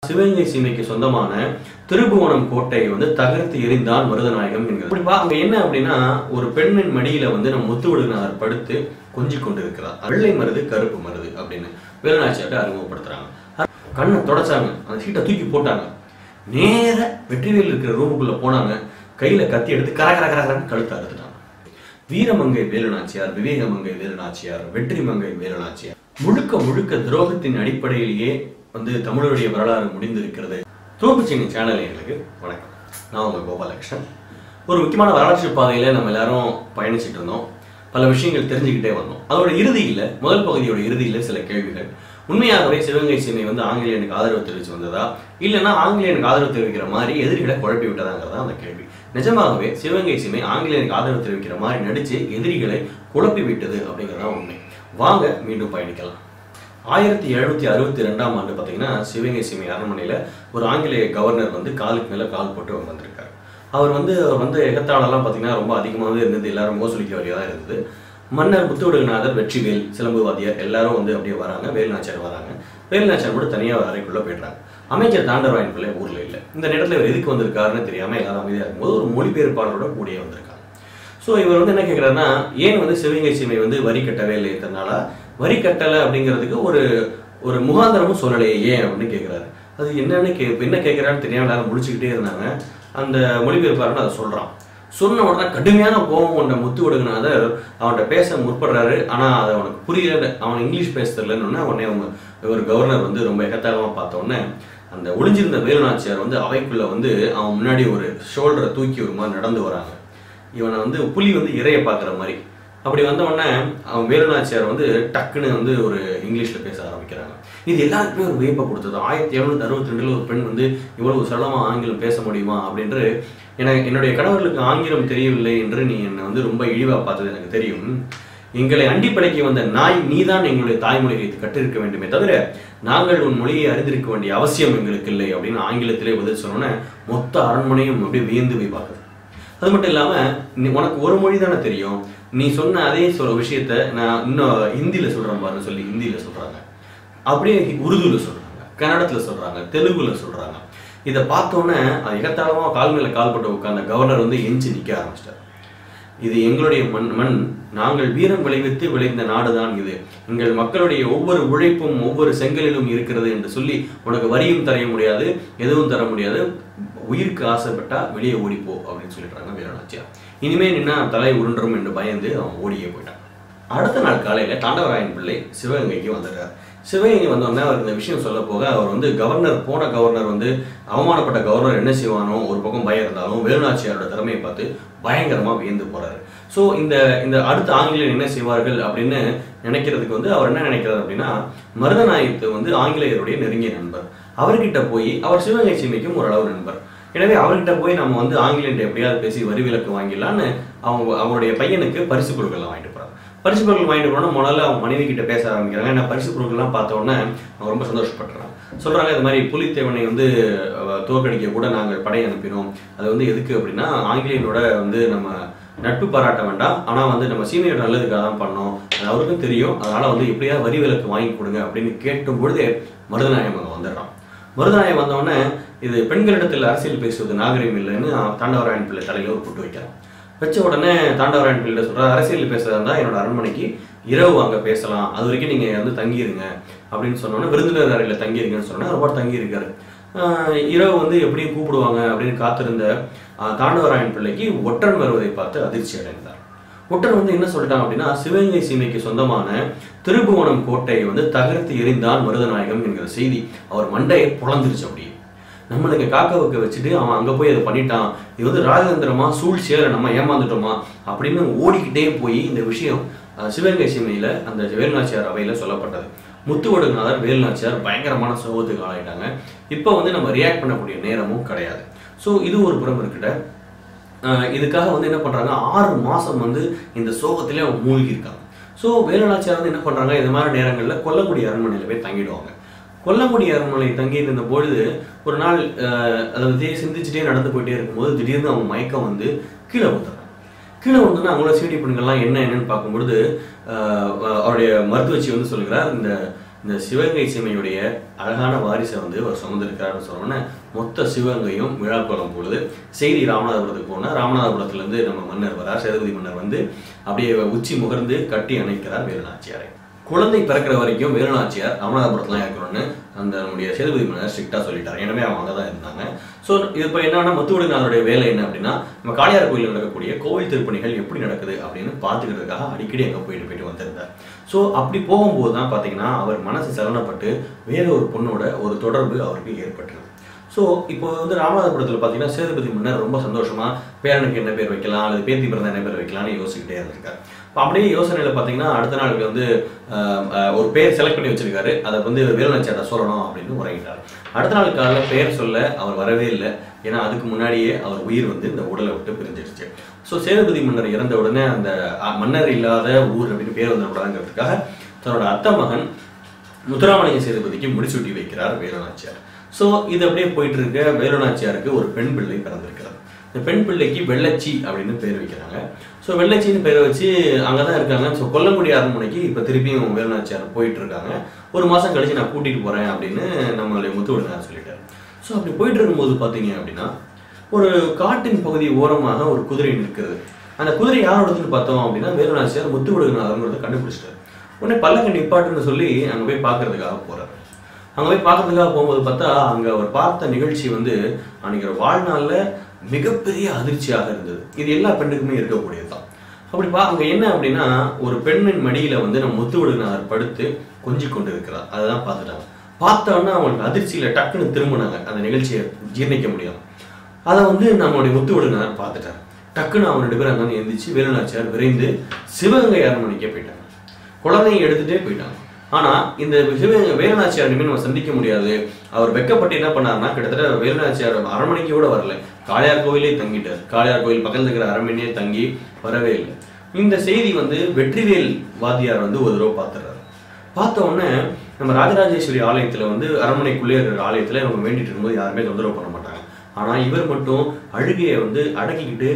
சிவகங்கை சீமைக்கு சொந்தமான திருபுவனம் கோட்டையை வந்து தகர்த்து எறிந்தான் மருதநாயகம் என்கிறது குறிப்பா அங்க என்ன அப்படின்னா ஒரு பெண்ணின் மடியில வந்து நம்ம முத்துவிடுநாதர் படுத்து கொஞ்சி கொண்டிருக்கிறார் வெள்ளை மருது கருப்பு மருது அப்படின்னு வேலுநாச்சியாட்ட அறிமுகப்படுத்துறாங்க கண்ணை தொடச்சாங்க அந்த சீட்டை தூக்கி போட்டாங்க நேர வெற்றிவேல் இருக்கிற ரூமுக்குள்ள போனாங்க கையில கத்தி எடுத்து கர கர கரகரன்னு கழுத்து அறுத்துட்டாங்க வீரமங்கை வேலுநாச்சியார் விவேகமங்கை வேலுநாச்சியார் வெற்றிமங்கை வேலுநாச்சியார் முழுக்க முழுக்க துரோகத்தின் அடிப்படையிலேயே வந்து தமிழருடைய வரலாறு முடிந்திருக்கிறது தோப்புச்சினி சேனல் எங்களுக்கு வணக்கம் நான் உங்க கோபாலகிருஷ்ணன் ஒரு முக்கியமான வரலாற்று பாதையில நம்ம எல்லாரும் பயணிச்சிட்டு இருந்தோம் பல விஷயங்கள் தெரிஞ்சுக்கிட்டே வந்தோம் அதோட இறுதியில முதல் பகுதியோட இறுதியில சில கேள்விகள் உண்மையாகவே சிவகங்கை சீமை வந்து ஆங்கிலேயனுக்கு ஆதரவு தெரிவிச்சு வந்ததா இல்லைன்னா ஆங்கிலேயனுக்கு ஆதரவு தெரிவிக்கிற மாதிரி எதிரிகளை குழப்பி விட்டதாங்கிறதா அந்த கேள்வி நிஜமாகவே சிவகங்கை சீமை ஆங்கிலேயனுக்கு ஆதரவு தெரிவிக்கிற மாதிரி நடிச்சு எதிரிகளை குழப்பி விட்டது அப்படிங்கிறதா உண்மை வாங்க மீண்டும் பயணிக்கலாம் ஆயிரத்தி எழுநூத்தி அறுபத்தி ரெண்டாம் ஆண்டு பார்த்தீங்கன்னா சிவகங்கை சீமை அரண்மனையில ஒரு ஆங்கிலேய கவர்னர் வந்து காலுக்கு மேல கால் போட்டு வந்திருக்காரு அவர் வந்து அவர் வந்து எகத்தாளெல்லாம் பார்த்தீங்கன்னா ரொம்ப அதிகமாகவே இருந்தது எல்லாரும் மோசடிக்க வேண்டியதாக இருந்தது மன்னர் முத்துவடுகநாதர் வெற்றிவேல் சிலம்புவாதியார் எல்லாரும் வந்து அப்படியே வராங்க வேலுநாச்சியார் வராங்க வேலுநாச்சியார் மட்டும் தனியாக அறைக்குள்ள போயிடுறாங்க அமைச்சர் தாண்டவராயன் பிள்ளை ஊர்ல இல்லை இந்த நேரத்தில் இவர் எதுக்கு வந்திருக்காருன்னு தெரியாம எல்லாரும் அமைதியாக இருக்கும்போது ஒரு மொழிபெயர்ப்பாளரோட கூடிய வந்திருக்காங்க ஸோ இவர் வந்து என்ன கேட்குறாருன்னா ஏன் வந்து சிவகங்கை சீமை வந்து வரி கட்டவே இல்லை இத்தனால வரி கட்டலை அப்படிங்கிறதுக்கு ஒரு ஒரு முகாந்திரமும் சொல்லலையே ஏன் அப்படின்னு கேட்குறாரு அது என்னன்னு கே என்ன கேட்குறான்னு தெரியாம எல்லாரும் முடிச்சுக்கிட்டே இருந்தாங்க அந்த மொழிபெயர்ப்பாளர் அதை சொல்றான் சொன்ன உடனே கடுமையான கோபம் கொண்ட முத்து ஒடுங்கினாதர் அவன்கிட்ட பேச முற்படுறாரு ஆனா அது அவனுக்கு புரியல அவன் இங்கிலீஷ் பேச தெரியலன்னு உடனே அவங்க ஒரு கவர்னர் வந்து ரொம்ப எகத்தாகமா பார்த்த உடனே அந்த ஒளிஞ்சிருந்த வேலுநாச்சியார் வந்து அவைக்குள்ள வந்து அவன் முன்னாடி ஒரு ஷோல்டரை தூக்கி ஒரு மாதிரி நடந்து வராங்க இவனை வந்து புலி வந்து இறைய பார்க்குற மாதிரி அப்படி வந்த உடனே அவன் வேலுநாச்சியார் வந்து டக்குன்னு வந்து ஒரு இங்கிலீஷ்ல பேச ஆரம்பிக்கிறாங்க இது எல்லாருக்குமே ஒரு வியப்பை கொடுத்தது ஆயிரத்தி எழுநூத்தி அறுபத்தி ரெண்டுல ஒரு பெண் வந்து இவ்வளவு சரளமா ஆங்கிலம் பேச முடியுமா அப்படின்று எனக்கு என்னுடைய கணவர்களுக்கு ஆங்கிலம் தெரியவில்லை என்று நீ என்னை வந்து ரொம்ப இழிவா பார்த்தது எனக்கு தெரியும் எங்களை அண்டிப்படைக்கு வந்த நாய் நீதான் எங்களுடைய தாய்மொழியை கற்றிருக்க வேண்டுமே தவிர நாங்கள் உன் மொழியை அறிந்திருக்க வேண்டிய அவசியம் எங்களுக்கு இல்லை அப்படின்னு ஆங்கிலத்திலே பதில் சொன்னோன்னே மொத்த அரண்மனையும் அப்படியே வியந்து போய் பார்க்குது அது மட்டும் இல்லாம நீ உனக்கு ஒரு மொழி தானே தெரியும் நீ சொன்ன அதே சொல்ற விஷயத்த நான் இன்னும் ஹிந்தியில சொல்றேன் பாருன்னு சொல்லி ஹிந்தியில சொல்றாங்க அப்படியே உருதுல சொல்றாங்க கன்னடத்துல சொல்றாங்க தெலுங்குல சொல்றாங்க இதை பார்த்தோன்னே அது எகத்தாளமா கால் மேல கால் போட்டு உட்கார்ந்த கவர்னர் வந்து எஞ்சி நிக்க ஆரம்பிச்சிட்டார் இது எங்களுடைய மண் மண் நாங்கள் வீரம் விளைவித்து விளைந்த நாடுதான் இது எங்கள் மக்களுடைய ஒவ்வொரு உழைப்பும் ஒவ்வொரு செங்கலிலும் இருக்கிறது என்று சொல்லி உனக்கு வரியும் தர முடியாது எதுவும் தர முடியாது உயிருக்கு ஆசைப்பட்டா வெளியே ஓடிப்போ அப்படின்னு சொல்லிடுறாங்க வீரநாச்சியார் இனிமே நின்னா தலை உருண்டரும் என்று பயந்து அவன் ஓடியே போயிட்டான் அடுத்த நாள் காலையில தாண்டவராயன் பிள்ளை சிவகங்கைக்கு வந்துடுறார் சிவகங்கை வந்தோடனே அவர் இந்த விஷயம் சொல்ல போக அவர் வந்து கவர்னர் போன கவர்னர் வந்து அவமானப்பட்ட கவர்னர் என்ன செய்வானோ ஒரு பக்கம் பயம் இருந்தாலும் வேலுநாச்சியாரோட திறமையை பார்த்து பயங்கரமா வியந்து போறாரு ஸோ இந்த இந்த அடுத்த ஆங்கிலேயர் என்ன செய்வார்கள் அப்படின்னு நினைக்கிறதுக்கு வந்து அவர் என்ன நினைக்கிறார் அப்படின்னா மருதநாயகத்து வந்து ஆங்கிலேயருடைய நெருங்கிய நண்பர் அவர்கிட்ட போய் அவர் சிவகங்கை சீமைக்கும் ஓரளவு நண்பர் எனவே அவர்கிட்ட போய் நம்ம வந்து ஆங்கிலேயர்கிட்ட எப்படியாவது பேசி வரி விலக்கு வாங்கிடலான்னு அவங்க அவருடைய பையனுக்கு பரிசு பொருட்கள் வாங்கிட்டு போறாங்க பரிசு பொருட்கள் வாங்கிட்டு போனா முதல்ல அவங்க மனைவி கிட்ட பேச ஆரம்பிக்கிறாங்க ஏன்னா பரிசு பொருட்கள்லாம் பார்த்த உடனே அவங்க ரொம்ப சந்தோஷப்படுறாங்க சொல்றாங்க இது மாதிரி புலித்தேவனை வந்து அஹ், தோற்கடிக்க கூட நாங்கள் படை அனுப்பினோம் அது வந்து எதுக்கு அப்படின்னா ஆங்கிலேயனோட வந்து நம்ம நட்பு பாராட்ட வேண்டாம் ஆனா வந்து நம்ம சீனியர் நல்லதுக்காக தான் பண்ணோம் அது அவருக்கும் தெரியும் அதனால வந்து எப்படியாவது வரி விலக்கு வாங்கி கொடுங்க அப்படின்னு கேட்டும் பொழுதே மருதநாயகம் அங்க வந்துடுறான் மருதநாயகம் வந்த உடனே இது பெண்களிடத்தில் அரசியல் பேசுவது நாகரிகம் இல்லைன்னு தாண்டவராயன் பிள்ளை தலையில ஒரு புட்டு வைக்கிறான் வச்ச உடனே தாண்டவராயன் பிள்ளை சொல்றாரு அரசியல் பேசுறதா இருந்தா என்னோட அரண்மனைக்கு இரவு அங்க பேசலாம் அது வரைக்கும் நீங்க வந்து தங்கிருங்க அப்படின்னு சொன்னோன்னே விருந்தினர் அறையில தங்கிருங்கன்னு சொன்னா ரொம்ப தங்கியிருக்காரு ஆஹ் இரவு வந்து எப்படியும் கூப்பிடுவாங்க அப்படின்னு காத்திருந்த ஆஹ் தாண்டவராயன் பிள்ளைக்கு ஒற்றன் வருவதை பார்த்து அதிர்ச்சி அடைந்தார் ஒற்றன் வந்து என்ன சொல்லிட்டான் அப்படின்னா சிவகங்கை சீமைக்கு சொந்தமான திருபுவனம் கோட்டையை வந்து தகர்த்து எறிந்தான் மருதநாயகம் என்கிற செய்தி அவர் மண்டையை புலந்துருச்சு அப்படியே நம்மளுக்கு காக்க வைக்க வச்சுட்டு அவன் அங்க போய் அதை பண்ணிட்டான் இது வந்து ராஜதந்திரமா சூழ்ச்சியால நம்ம ஏமாந்துட்டோமா அப்படின்னு ஓடிக்கிட்டே போய் இந்த விஷயம் அஹ், சிவகங்கை சீமையில அந்த வேலுநாச்சியார் அவையில சொல்லப்பட்டது முத்துவடுநாதர் வேலுநாச்சியார் பயங்கரமான சோகத்துக்கு ஆளாயிட்டாங்க இப்போ வந்து நம்ம ரியாக்ட் பண்ணக்கூடிய நேரமும் கிடையாது ஸோ இது ஒரு புறம் இருக்கிட்ட ஆஹ் இதுக்காக வந்து என்ன பண்றாங்க ஆறு மாசம் வந்து இந்த சோகத்திலே அவங்க மூழ்கி இருக்காங்க ஸோ வேலுநாச்சியார் வந்து என்ன பண்றாங்க இந்த மாதிரி நேரங்களில் கொல்லக்குடி அரண்மனையில போய் தங்கிடுவாங்க கொல்லக்குடி அரண்மனை தங்கி இருந்த பொழுது ஒரு நாள் ஆஹ் அதாவது சிந்திச்சுட்டே நடந்து போயிட்டே இருக்கும்போது திடீர்னு அவங்க மயக்கம் வந்து கீழே வந்துடுறாங்க கீழே வந்தோன்னா அவங்களோட சீடி பெண்கள்லாம் என்ன என்னன்னு பார்க்கும்பொழுது ஆஹ் அவருடைய மருத்துவச்சி வந்து சொல்கிறார் இந்த இந்த சிவகங்கை சீமையுடைய அழகான வாரிசை வந்து அவர் சுமந்திருக்கிறாருன்னு சொன்னோன்னே மொத்த சிவகங்கையும் விழா கோலம் பொழுது செய்தி ராமநாதபுரத்துக்கு போனால் ராமநாதபுரத்துலேருந்து நம்ம மன்னர் வரார் சேதுபதி மன்னர் வந்து அப்படியே உச்சி முகர்ந்து கட்டி அணைக்கிறார் வேலுநாச்சியாரை குழந்தை பிறக்கிற வரைக்கும் வேலுநாச்சியார் ராமநாதபுரத்துல இருக்கணும்னு அந்த நம்முடைய சேதுபதி மன்னர் ஸ்ட்ரிக்டா சொல்லிட்டார் எனவே அவங்க அங்கே தான் இருந்தாங்க ஸோ இது இப்போ என்னன்னா முத்துவடுநாதருடைய வேலை என்ன அப்படின்னா நம்ம காளியார் கோயிலில் நடக்கக்கூடிய கோவில் திருப்பணிகள் எப்படி நடக்குது அப்படின்னு பார்த்துக்கிறதுக்காக அடிக்கடி அங்கே போயிட்டு போயிட்டு வந்திருந்தார் ஸோ அப்படி போகும்போது தான் பார்த்தீங்கன்னா அவர் மனசு சலனப்பட்டு வேற ஒரு பொண்ணோட ஒரு தொடர்பு அவருக்கு ஏற்பட்டுருது ஸோ இப்போ வந்து ராமநாதபுரத்தில் பார்த்தீங்கன்னா சேதுபதி மன்னர் ரொம்ப சந்தோஷமா பேரனுக்கு என்ன பேர் வைக்கலாம் அல்லது பேத்தி பிறந்த என்ன பேர் வைக்கலாம்னு யோசிக்கிட்டே இருந்திருக்காரு இப்போ அப்படியே யோசனையில் பார்த்தீங்கன்னா அடுத்த நாளுக்கு வந்து ஆஹ், ஆஹ், ஒரு பேர் செலக்ட் பண்ணி வச்சிருக்காரு அதை வந்து வேலுநாச்சியார்ட்ட சொல்லணும் அப்படின்னு உரையிட்டார் அடுத்த நாள் காலையில் பெயர் சொல்ல அவர் வரவே இல்லை ஏன்னா அதுக்கு முன்னாடியே அவர் உயிர் வந்து இந்த உடலை விட்டு பிரிஞ்சிருச்சு ஸோ சேதுபதி மன்னர் இறந்த உடனே அந்த அஹ், மன்னர் இல்லாத ஊர் அப்படின்னு பேர் வந்துடக்கூடாதுங்கிறதுக்காக தன்னோட அத்தை மகன் முத்துராமலிங்க சேதுபதிக்கு முடிசூட்டி வைக்கிறார் வேலுநாச்சியார் ஸோ இது அப்படியே போயிட்டு இருக்க வேலுநாச்சியாருக்கு ஒரு பெண் பிள்ளை பிறந்திருக்கிறார் இந்த பெண் பிள்ளைக்கு வெள்ளச்சி அப்படின்னு பேர் வைக்கிறாங்க ஸோ வெள்ளச்சின்னு பேரை வச்சு அங்கே தான் இருக்காங்க ஸோ கொல்லங்குடி அரண்மனைக்கு இப்போ திருப்பியும் வேலுநாச்சியார் போயிட்டு இருக்காங்க ஒரு மாதம் கழிச்சு நான் கூட்டிகிட்டு போகிறேன் அப்படின்னு நம்மளுடைய முத்துவிடுனார் சொல்லிட்டார் ஸோ அப்படி போயிட்டு இருக்கும்போது பார்த்தீங்க அப்படின்னா ஒரு காட்டின் பகுதி ஓரமாக ஒரு குதிரை நிற்கிறது அந்த குதிரை யாரோடதுன்னு பார்த்தோம் அப்படின்னா வேலுநாச்சியார் முத்துவிடுநாதங்கிறத கண்டுபிடிச்சிட்டார் உடனே பல்லக்க நிப்பாட்டுன்னு சொல்லி அங்கே போய் பார்க்கறதுக்காக போறாரு அங்கே போய் பார்க்கறதுக்காக போகும்போது பார்த்தா அங்கே அவர் பார்த்த நிகழ்ச்சி வந்து அன்னைக்கு ஒரு வாழ்நாளில் மிகப்பெரிய அதிர்ச்சியாக இருந்தது இது எல்லா பெண்ணுக்குமே இருக்கக்கூடியது தான் அப்படி பா அங்கே என்ன அப்படின்னா ஒரு பெண்ணின் மடியில வந்து நம்ம முத்துவிடுநாதர் படுத்து கொஞ்சி கொண்டு இருக்கிறார் அதை தான் பார்த்துட்டாங்க பார்த்தோன்னா அவங்களுக்கு அதிர்ச்சியில டக்குன்னு திரும்பினாங்க அந்த நிகழ்ச்சியை ஜீர்ணிக்க முடியும் அதை வந்து நம்மளுடைய முத்துவிடுநாதர் பார்த்துட்டார் டக்குன்னு அவங்க ரெண்டு பேரும் அங்கே எந்திரிச்சு வேலுநாச்சியார் விரைந்து சிவகங்கை அரண்மனைக்கே போயிட்டாங்க குழந்தையை எடுத்துட்டே போயிட்டாங்க ஆனா இந்த சிவ வேலுநாச்சியார் இனிமேல் நம்ம சந்திக்க முடியாது அவர் வெக்கப்பட்டு என்ன பண்ணாருன்னா கிட்டத்தட்ட வேலுநாச்சியார் அரண்மனைக்கு கூட வரல காளையார் கோயிலே தங்கிட்டார் காளையார் கோயில் பக்கத்துல இருக்கிற அரண்மனையே தங்கி வரவே இல்லை இந்த செய்தி வந்து வெற்றிவேல் வாத்தியார் வந்து ஒரு தடவை பார்த்துறாரு பார்த்த உடனே நம்ம ராஜராஜேஸ்வரி ஆலயத்துல வந்து அரண்மனைக்குள்ளே இருக்கிற ஆலயத்துல இவங்க வேண்டிட்டு இருக்கும்போது யாருமே தொந்தரவு பண்ண மாட்டாங்க ஆனா இவர் மட்டும் அழுகையை வந்து அடக்கிக்கிட்டு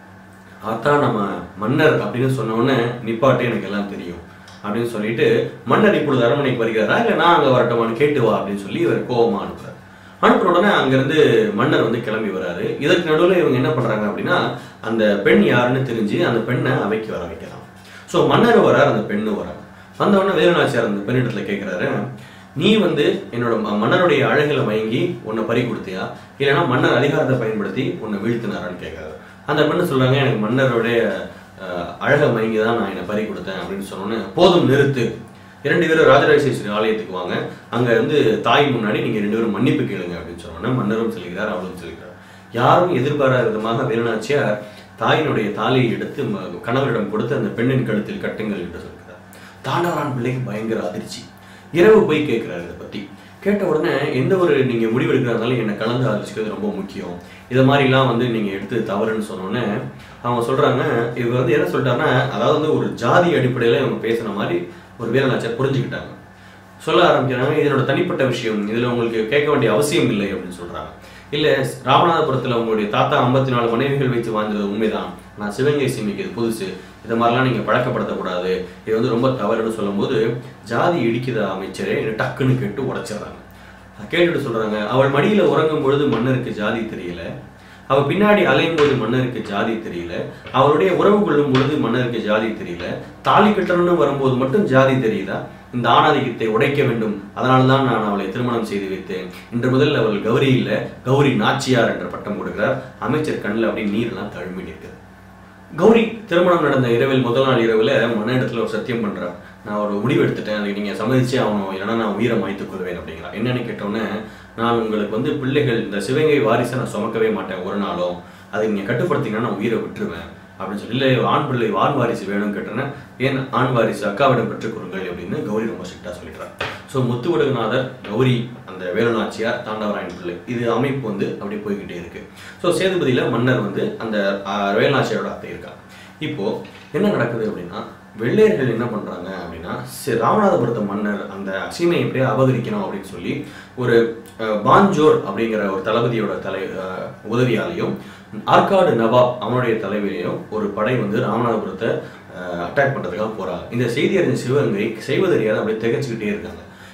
அதான் நம்ம மன்னர் அப்படின்னு சொன்ன உடனே நிப்பாட்டு எனக்கு எல்லாம் தெரியும் அப்படின்னு சொல்லிட்டு மன்னர் இப்பொழுது அரண்மனைக்கு வருகிறாரா இல்லை நான் அங்கே வரட்டுமான்னு கேட்டு வா அப்படின்னு சொல்லி இவர் கோபமா அனுப்புறாரு அனுப்புன உடனே அங்கிருந்து மன்னர் வந்து கிளம்பி வராரு இதற்கு நடுவில் இவங்க என்ன பண்றாங்க அப்படின்னா அந்த பெண் யாருன்னு தெரிஞ்சு அந்த பெண்ணை அவைக்கு வர வைக்கலாம் ஸோ மன்னர் வரார் அந்த பெண்ணு வராங்க வந்த உடனே வேலுநாச்சியார் அந்த பெண்ணிடத்துல கேட்கிறாரு நீ வந்து என்னோட ம- மன்னருடைய அழகுல மயங்கி உன்னை பறி கொடுத்தியா இல்லைன்னா மன்னர் அதிகாரத்தை பயன்படுத்தி உன்னை வீழ்த்தினாரான்னு கேட்கிறாரு அந்த பெண்ணு சொல்றாங்க எனக்கு மன்னருடைய அஹ், அழக மயங்கி தான் நான் என்னை பறி கொடுத்தேன் அப்படின்னு சொன்னோன்னே போதும் நிறுத்து இரண்டு பேரும் ராஜராஜேஸ்வரி ஆலயத்துக்கு வாங்க அங்க வந்து தாய் முன்னாடி நீங்க ரெண்டு பேரும் மன்னிப்பு கேளுங்க அப்படின்னு சொன்னோன்னே மன்னரும் சொல்கிறார் அவளும் சொல்கிறார் யாரும் எதிர்பாராத விதமாக வேலுநாச்சியார் தாயினுடைய தாலியை எடுத்து ம- கணவரிடம் கொடுத்து அந்த பெண்ணின் கழுத்தில் கட்டுங்கள் என்று சொல்கிறார் தாண்டவரான் பிள்ளைக்கு பயங்கர அதிர்ச்சி இரவு போய் கேட்கிறாரு இதை பத்தி கேட்ட உடனே எந்த ஒரு நீங்க முடிவெடுக்கிறதாலும் என்னை கலந்து ஆலோசிக்கிறது ரொம்ப முக்கியம் இதை மாதிரிலாம் வந்து நீங்க எடுத்து தவறுன்னு சொன்னோன்னே அவங்க சொல்றாங்க இவர் வந்து என்ன சொல்லிட்டாருன்னா அதாவது வந்து ஒரு ஜாதி அடிப்படையில இவங்க பேசுன மாதிரி ஒரு வீரநாச்சர் புரிஞ்சுக்கிட்டாங்க சொல்ல ஆரம்பிக்கிறாங்க இது என்னோட தனிப்பட்ட விஷயம் இதுல உங்களுக்கு கேட்க வேண்டிய அவசியம் இல்லை அப்படின்னு சொல்றாங்க இல்ல ராமநாதபுரத்துல உங்களுடைய தாத்தா ஐம்பத்தி நாலு மனைவிகள் வைத்து வாழ்ந்தது உண்மைதான் நான் சிவகங்கை சீமைக்கு இது புதுசு இது மாதிரிலாம் நீங்க பழக்கப்படுத்தக்கூடாது இது வந்து ரொம்ப தவறுன்னு சொல்லும்போது ஜாதி இடிக்குதா அமைச்சரே என்னை டக்குன்னு கேட்டு உடைச்சிடுறாங்க கேட்டுட்டு சொல்றாங்க அவள் மடியில உறங்கும் பொழுது மன்னருக்கு ஜாதி தெரியல அவ பின்னாடி அலையும் போது மன்னருக்கு ஜாதி தெரியல அவருடைய உறவு கொள்ளும் பொழுது மன்னருக்கு ஜாதி தெரியல தாலி கட்டணும்னு வரும்போது மட்டும் ஜாதி தெரியுதா இந்த ஆணாதிக்கத்தை உடைக்க வேண்டும் அதனால்தான் நான் அவளை திருமணம் செய்து வைத்தேன் இன்று முதல் அவள் கௌரி இல்ல கௌரி நாச்சியார் என்ற பட்டம் கொடுக்கிறார் அமைச்சர் கண்ணில் அப்படியே நீரெல்லாம் தழும்பி நிற்கிறது கௌரி திருமணம் நடந்த இரவில் முதல் நாள் இரவுல மன இடத்துல ஒரு சத்தியம் பண்றா நான் ஒரு முடிவு எடுத்துட்டேன் அதுக்கு நீங்க சம்மதிச்சே ஆகணும் இல்லைன்னா நான் உயிரை மாய்த்துக் கொள்வேன் அப்படிங்கிறா என்னன்னு கேட்டோன்னே நான் உங்களுக்கு வந்து பிள்ளைகள் இந்த சிவகங்கை வாரிசை நான் சுமக்கவே மாட்டேன் ஒரு நாளும் அதை நீங்க கட்டுப்படுத்தீங்கன்னா நான் உயிரை விட்டுருவேன் அப்படின்னு சொல்லி இல்லை ஆண் பிள்ளை ஆண் வாரிசு வேணும்னு கேட்டோன்னே ஏன் ஆண் வாரிசு அக்காவிடம் பெற்றுக் கொடுங்கள் அப்படின்னு கௌரி ரொம்ப ஸ்ட்ரிக்டா சொல்லிடுறாங்க ஸோ முத்துவடுகநாதர் கௌரி அந்த வேலுநாச்சியார் தாண்டவராயன் பிள்ளை இது அமைப்பு வந்து அப்படி போய்கிட்டே இருக்கு ஸோ சேதுபதியில மன்னர் வந்து அந்த ஆஹ், வேலுநாச்சியாரோட அத்தை இருக்காங்க இப்போ என்ன நடக்குது அப்படின்னா வெள்ளையர்கள் என்ன பண்றாங்க அப்படின்னா சி- ராமநாதபுரத்து மன்னர் அந்த சீமையை எப்படியே அபகரிக்கணும் அப்படின்னு சொல்லி ஒரு அஹ், பாஞ்சோர் அப்படிங்கிற ஒரு தளபதியோட தலை அஹ், உதவியாலையும் ஆற்காடு நவாப் அவனுடைய தலைமையிலையும் ஒரு படை வந்து ராமநாதபுரத்தை அட்டாக் பண்றதுக்காக போறாங்க இந்த செய்தி அறிஞ்ச சிவகங்கை செய்வதறியாத அப்படியே திகைச்சுக்கிட்டே இருக்காங்க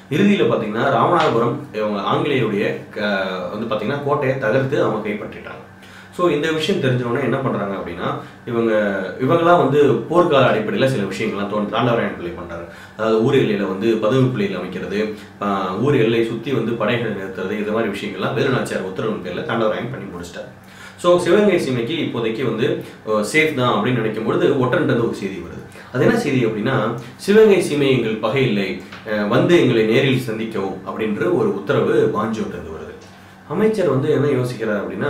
இறுதியில் பார்த்தீங்கன்னா ராமநாதபுரம் இவங்க ஆங்கிலேயருடைய க- வந்து பார்த்தீங்கன்னா கோட்டையை தகர்த்து அவங்க கைப்பற்றிட்டாங்க ஸோ இந்த விஷயம் தெரிஞ்சவொடனே என்ன பண்ணுறாங்க அப்படின்னா இவங்க இவங்கெல்லாம் வந்து போர்க்கால அடிப்படையில் சில விஷயங்கள்லாம் தோன் தாண்டவராயன் பிள்ளை பண்ணுறாரு அதாவது ஊர் எல்லையில் வந்து பதுங்கு பிள்ளைகள் அமைக்கிறது ஆஹ் ஊர் எல்லையை சுற்றி வந்து படைகளை நிறுத்துறது இது மாதிரி விஷயங்கள்லாம் வேலுநாச்சியார் உத்தரவின் பேரில் தாண்டவராயன் பண்ணி முடிச்சிட்டார் ஸோ சிவகங்கை சீமைக்கு இப்போதைக்கு வந்து சேஃப் தான் அப்படின்னு நினைக்கும் பொழுது ஒற்றன்றது ஒரு செய்தி வருது அது என்ன செய்தி அப்படின்னா சிவகங்கை சீமை எங்கள் பகை இல்லை அஹ் வந்து எங்களை நேரில் சந்திக்கவும் அப்படின்ற ஒரு உத்தரவு பாஞ்சியோட்டிருந்து வருது அமைச்சர் வந்து என்ன யோசிக்கிறார் அப்படின்னா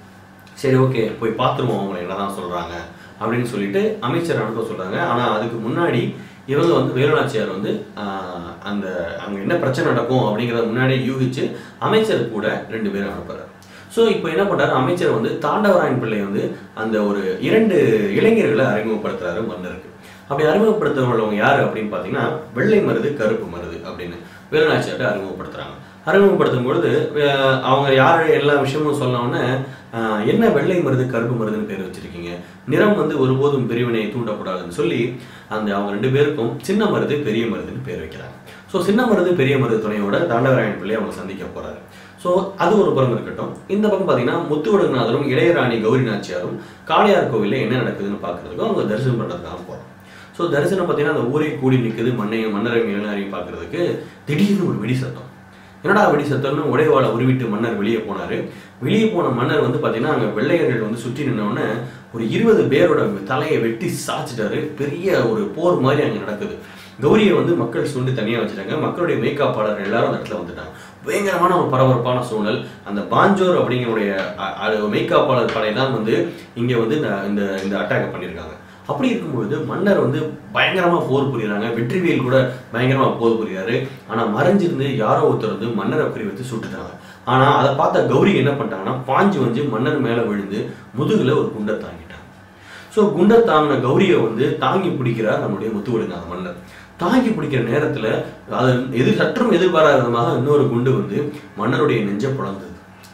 சரி ஓகே போய் பார்த்துருவோம் அவங்களை என்னதான் சொல்றாங்க அப்படின்னு சொல்லிட்டு அமைச்சர் அனுப்ப சொல்றாங்க ஆனா அதுக்கு முன்னாடி இவங்க வந்து வேலுநாச்சியார் வந்து ஆஹ், அந்த அங்க என்ன பிரச்சனை நடக்கும் அப்படிங்கிறத முன்னாடி யூகிச்சு அமைச்சர் கூட ரெண்டு பேரும் அனுப்புறாரு ஸோ இப்போ என்ன பண்றாரு அமைச்சர் வந்து தாண்டவராயன் பிள்ளை வந்து அந்த ஒரு இரண்டு இளைஞர்களை அறிமுகப்படுத்துறாரு மன்னருக்கு அப்படி அறிமுகப்படுத்துறவங்க யாரு அப்படின்னு பார்த்தீங்கன்னா வெள்ளை மருது கருப்பு மருது அப்படின்னு வேலுநாச்சியார்ட்ட அறிமுகப்படுத்துறாங்க அறிமுகப்படுத்தும் பொழுது அஹ், அவங்க யார் எல்லா விஷயமும் சொன்ன உடனே அஹ், என்ன வெள்ளை மருது கருப்பு மருதுன்னு பேர் வச்சிருக்கீங்க நிறம் வந்து ஒருபோதும் பிரிவினை தூண்டக்கூடாதுன்னு சொல்லி அந்த அவங்க ரெண்டு பேருக்கும் சின்ன மருது பெரிய மருதுன்னு பேர் வைக்கிறாங்க ஸோ சின்ன மருது பெரிய மருது துணையோட தாண்டவராயன் பிள்ளை அவங்க சந்திக்க போறாரு ஸோ அது ஒரு புறம் இருக்கட்டும் இந்த பக்கம் பார்த்தீங்கன்னா முத்துவடகநாதரும் இளையராணி கௌரி நாச்சியாரும் காளையார் கோவிலில் என்ன நடக்குதுன்னு பார்க்கறதுக்கும் அவங்க தரிசனம் பண்ணுறதுக்காக போகிறோம் ஸோ தரிசனம் பார்த்தீங்கன்னா அந்த ஊரே கூடி நிற்குது மண்ணையும் மன்னரையும் இளைஞரையும் பார்க்கறதுக்கு திடீர்னு ஒரு வெடி சத்தம் என்னடா வெடி சத்தம்னு உடைவாளை உருவிட்டு மன்னர் வெளியே போனாரு வெளியே போன மன்னர் வந்து பார்த்தீங்கன்னா அங்கே வெள்ளையர்கள் வந்து சுற்றி நின்னோடனே ஒரு இருபது பேரோட தலையை வெட்டி சாச்சிட்டாரு பெரிய ஒரு போர் மாதிரி அங்கே நடக்குது கௌரியை வந்து மக்கள் சுண்டு தனியாக வச்சுட்டாங்க மக்களுடைய மேய்காப்பாளர் எல்லாரும் அந்த இடத்துல வந்துட்டாங்க பயங்கரமான ஒரு பரபரப்பான சூழல் அந்த பாஞ்சோர் அப்படிங்கக்கூடிய அ- அ- மெய்காப்பாளர் படை தான் வந்து இங்கே வந்து இந்த இந்த இந்த அட்டாக்கை பண்ணியிருக்காங்க அப்படி இருக்கும்பொழுது மன்னர் வந்து பயங்கரமா போர் புரியுறாங்க வெற்றிவேல் கூட பயங்கரமா போர் புரியுறாரு ஆனா மறைஞ்சிருந்து யாரோ ஒருத்தர் வந்து மன்னரை குறி வச்சு சுட்டுட்டாங்க ஆனா அதை பார்த்த கௌரி என்ன பண்ணிட்டாங்கன்னா பாஞ்சு வந்து மன்னர் மேல விழுந்து முதுகுல ஒரு குண்டை தாங்கிட்டாங்க ஸோ குண்டை தாங்கின கௌரியை வந்து தாங்கி பிடிக்கிறார் நம்முடைய முத்துவிடுங்க மன்னர் தாங்கி பிடிக்கிற நேரத்துல அது எதிர் சற்றும் எதிர்பாராத விதமாக இன்னொரு குண்டு வந்து மன்னருடைய நெஞ்சை புலந்தது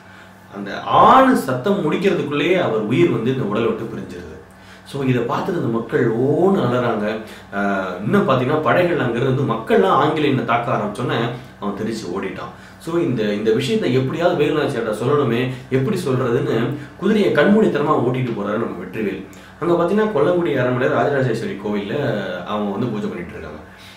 அந்த ஆண் சத்தம் முடிக்கிறதுக்குள்ளேயே அவர் உயிர் வந்து இந்த உடலை விட்டு பிரிஞ்சிருது ஸோ இதை பார்த்துட்டு இந்த மக்கள் ஓன்னு அலறாங்க ஆஹ் இன்னும் பார்த்தீங்கன்னா படைகள் அங்கிருந்து மக்கள்லாம் ஆங்கிலேயனை தாக்க ஆரம்பிச்சோன்னே அவன் தெரிச்சு ஓடிட்டான் ஸோ இந்த இந்த விஷயத்தை எப்படியாவது வேலுநாச்சியார்ட்ட சொல்லணுமே எப்படி சொல்றதுன்னு குதிரையை கண்மூடித்தனமாக ஓட்டிட்டு போறாரு நம்ம வெற்றிவேல் அங்கே பார்த்தீங்கன்னா கொல்லங்குடி அரண்மனை ராஜராஜேஸ்வரி கோவிலில் அவங்க வந்து பூஜை பண்ணிட்டு இருக்காங்க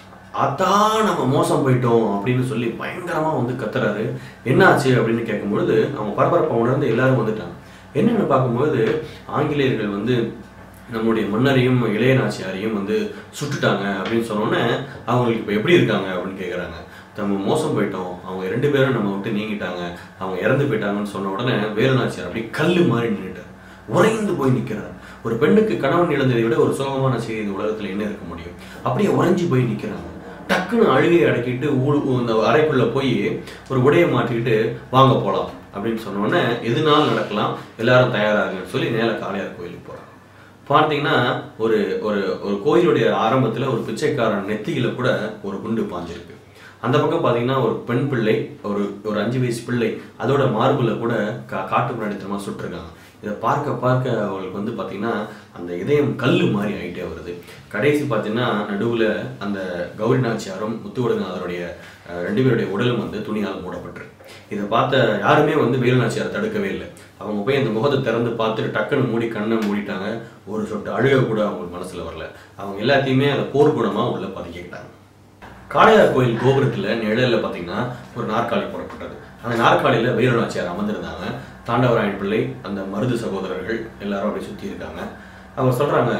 அதான் நம்ம மோசம் போயிட்டோம் அப்படின்னு சொல்லி பயங்கரமா வந்து கத்துறாரு என்னாச்சு அப்படின்னு கேட்கும்பொழுது அவங்க பரபரப்பை உணர்ந்து எல்லாரும் வந்துட்டாங்க என்னன்னு பார்க்கும்போது ஆங்கிலேயர்கள் வந்து நம்முடைய மன்னரையும் இளையநாச்சியாரையும் வந்து சுட்டுட்டாங்க அப்படின்னு சொன்னோன்னே அவங்களுக்கு இப்போ எப்படி இருக்காங்க அப்படின்னு கேட்குறாங்க நம்ம மோசம் போயிட்டோம் அவங்க ரெண்டு பேரும் நம்ம விட்டு நீங்கிட்டாங்க அவங்க இறந்து போயிட்டாங்கன்னு சொன்ன உடனே வேலுநாச்சியார் அப்படியே கல்லு மாதிரி நின்றுட்டார் உறைந்து போய் நிற்கிறார் ஒரு பெண்ணுக்கு கணவன் இழந்ததை விட ஒரு சோகமான செய்தி இந்த உலகத்துல என்ன இருக்க முடியும் அப்படியே உறைஞ்சு போய் நிற்கிறாங்க டக்குன்னு அழுகையை அடக்கிட்டு ஊழு இந்த அறைக்குள்ள போய் ஒரு உடையை மாட்டிக்கிட்டு வாங்க போலாம் அப்படின்னு சொன்ன உடனே எதுனாலும் நடக்கலாம் எல்லாரும் தயாராகுங்கன்னு சொல்லி நேர காளையார் கோயிலுக்கு போறாங்க பார்த்தீங்கன்னா ஒரு ஒரு ஒரு கோயிலுடைய ஆரம்பத்துல ஒரு பிச்சைக்காரன் நெத்தியில கூட ஒரு குண்டு பாஞ்சிருக்கு அந்த பக்கம் பார்த்தீங்கன்னா ஒரு பெண் பிள்ளை ஒரு ஒரு அஞ்சு வயசு பிள்ளை அதோட மார்புல கூட கா காட்டு பிராணித்தனமா சுட்டிருக்காங்க இதை பார்க்க பார்க்க அவங்களுக்கு வந்து பார்த்தீங்கன்னா அந்த இதயம் கல் மாதிரி ஆகிட்டே வருது கடைசி பார்த்தீங்கன்னா நடுவில் அந்த கௌரி நாச்சியாரும் முத்துவடநாதருடைய அஹ், ரெண்டு பேருடைய உடலும் வந்து துணியால் மூடப்பட்டிருக்கு இதை பார்த்த யாருமே வந்து வேலு நாச்சியாரை தடுக்கவே இல்லை அவங்க போய் அந்த முகத்தை திறந்து பார்த்துட்டு டக்குன்னு மூடி கண்ணை மூடிட்டாங்க ஒரு சொட்டு அழுக கூட அவங்களுக்கு மனசுல வரல அவங்க எல்லாத்தையுமே அந்த போர்க்குணமா உள்ள பதுக்கிக்கிட்டாங்க காளையார் கோயில் கோபுரத்துல நிழல்ல பாத்தீங்கன்னா ஒரு நாற்காலி போடப்பட்டது அந்த நாற்காலியில வீரநாச்சியார் அமர்ந்திருந்தாங்க தாண்டவராயன் பிள்ளை அந்த மருது சகோதரர்கள் எல்லாரும் அப்படி சுத்தி இருக்காங்க அவங்க சொல்றாங்க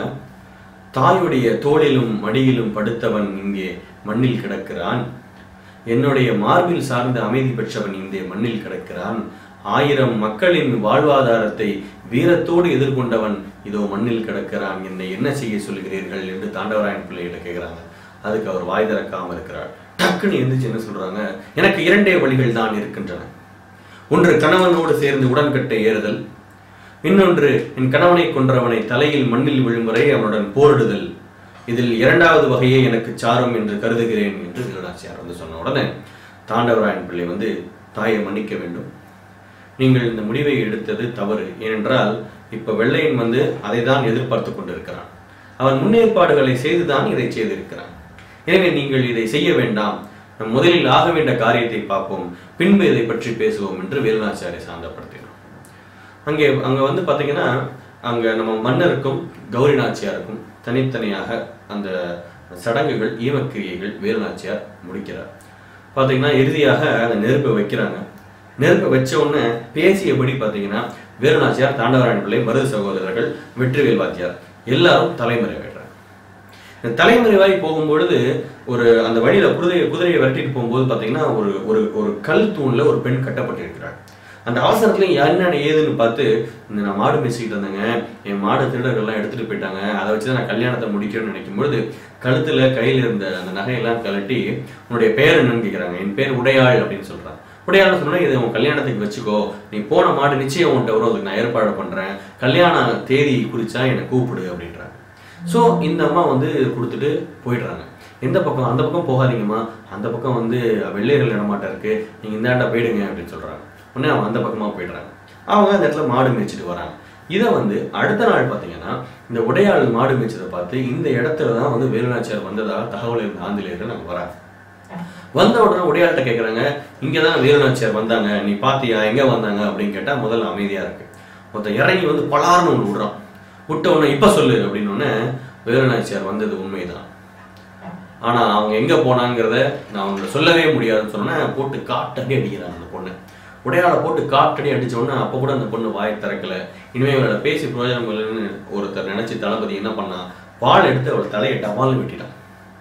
தாயுடைய தோளிலும் மடியிலும் படுத்தவன் இங்கே மண்ணில் கிடக்கிறான் என்னுடைய மார்பில் சார்ந்த அமைதி பெற்றவன் இங்கே மண்ணில் கிடக்கிறான் ஆயிரம் மக்களின் வாழ்வாதாரத்தை வீரத்தோடு எதிர்கொண்டவன் இதோ மண்ணில் கிடக்கிறான் என்னை என்ன செய்ய சொல்கிறீர்கள் என்று தாண்டவராயன் பிள்ளைகிட்ட கேட்கிறாங்க அதுக்கு அவர் வாய் திறக்காம இருக்கிறார் டக்குன்னு எந்திரிச்சு என்ன சொல்றாங்க எனக்கு இரண்டே வழிகள் தான் இருக்கின்றன ஒன்று கணவனோடு சேர்ந்து உடன்கட்டை ஏறுதல் இன்னொன்று என் கணவனை கொன்றவனை தலையில் மண்ணில் விழும் வரை அவனுடன் போரிடுதல் இதில் இரண்டாவது வகையே எனக்கு சாரும் என்று கருதுகிறேன் என்று வீரநாச்சியார் வந்து சொன்ன உடனே தாண்டவராயன் பிள்ளை வந்து தாயை மன்னிக்க வேண்டும் நீங்கள் இந்த முடிவை எடுத்தது தவறு ஏனென்றால் இப்ப வெள்ளையன் வந்து அதை தான் எதிர்பார்த்து கொண்டிருக்கிறான் அவன் முன்னேற்பாடுகளை செய்துதான் இதை செய்திருக்கிறான் எனவே நீங்கள் இதை செய்ய வேண்டாம் நம் முதலில் ஆக வேண்டிய காரியத்தை பார்ப்போம் பின்பு இதை பற்றி பேசுவோம் என்று வேலுநாச்சியாரை சாந்தப்படுத்தினார் அங்கே அங்க வந்து பாத்தீங்கன்னா அங்க நம்ம மன்னருக்கும் கௌரி நாச்சியாருக்கும் தனித்தனியாக அந்த சடங்குகள் ஈமக்கிரியைகள் வேலுநாச்சியார் முடிக்கிறார் பாத்தீங்கன்னா இறுதியாக அந்த நெருப்பை வைக்கிறாங்க நெருப்பை வச்ச உடனே பேசியபடி பாத்தீங்கன்னா வேலுநாச்சியார் தாண்டவராயன் பிள்ளை மருது சகோதரர்கள் வெற்றிவேல் வாத்தியார் எல்லாரும் தலைமுறை விடுறாங்க இந்த தலைமறைவாய் போகும்பொழுது ஒரு அந்த வழியில குதிரையை குதிரையை விரட்டிட்டு போகும்போது பாத்தீங்கன்னா ஒரு ஒரு ஒரு கல் தூண்ல ஒரு பெண் கட்டப்பட்டிருக்கிறார் அந்த அவசரத்துல என்ன ஏதுன்னு பார்த்து இந்த நான் மாடு பேசிக்கிட்டு இருந்தேங்க என் மாடு திருடர்கள்லாம் எடுத்துட்டு போயிட்டாங்க அதை வச்சு நான் கல்யாணத்தை முடிக்கணும்னு நினைக்கும் பொழுது கழுத்துல கையில இருந்த அந்த நகையெல்லாம் கழட்டி உன்னுடைய பேர் என்னன்னு கேக்குறாங்க என் பேர் உடையாள் அப்படின்னு சொல்றான் உடையாள் சொன்னா இது உன் கல்யாணத்துக்கு வச்சுக்கோ நீ போன மாடு நிச்சயம் உன்கிட்ட வரும் அதுக்கு நான் ஏற்பாடு பண்றேன் கல்யாண தேதி குறிச்சா என்னை கூப்பிடு அப்படின்றாங்க ஸோ இந்த அம்மா வந்து கொடுத்துட்டு போயிடுறாங்க எந்த பக்கம் அந்த பக்கம் போகாதீங்கம்மா அந்த பக்கம் வந்து வெள்ளையர்கள் இடமாட்டம் இருக்கு நீங்க இந்தாண்ட போயிடுங்க அப்படின்னு சொல்றாங்க உடனே அவங்க அந்த பக்கமா போயிடுறாங்க அவங்க அந்த இடத்துல மாடு மேய்ச்சிட்டு வராங்க இதை வந்து அடுத்த நாள் பார்த்தீங்கன்னா இந்த உடையாள் மாடு மேய்ச்சதை பார்த்து இந்த இடத்துல தான் வந்து வேலுநாச்சியார் வந்ததாக தகவல் இருந்த ஆந்திலேயர்கள் அங்கே வராங்க வந்த உடனே உடையாள்கிட்ட கேட்குறாங்க இங்கே தான் வேலுநாச்சியார் வந்தாங்க நீ பாத்தியா எங்கே வந்தாங்க அப்படின்னு கேட்டால் முதல்ல அமைதியாக இருக்கு மொத்தம் இறங்கி வந்து பலார்னு ஒன்று விடுறான் விட்ட உடனே இப்போ சொல்லு அப்படின்னு உடனே வேலுநாச்சியார் வந்தது உண்மைதான் ஆனா அவங்க எங்க போனாங்கிறத நான் அவங்க சொல்லவே முடியாதுன்னு சொன்னேன் போட்டு காட்டடி அடிக்கிறாங்க அந்த பொண்ணு உடையாள போட்டு காட்டடி அடிச்ச உடனே அப்ப கூட அந்த பொண்ணு வாயை திறக்கல இனிமே இவளை பேசி பிரயோஜனம் இல்லைன்னு ஒருத்தர் நினைச்சு தளபதி என்ன பண்ணா வாள் எடுத்து அவள் தலையை டபால்னு வெட்டிட்டான்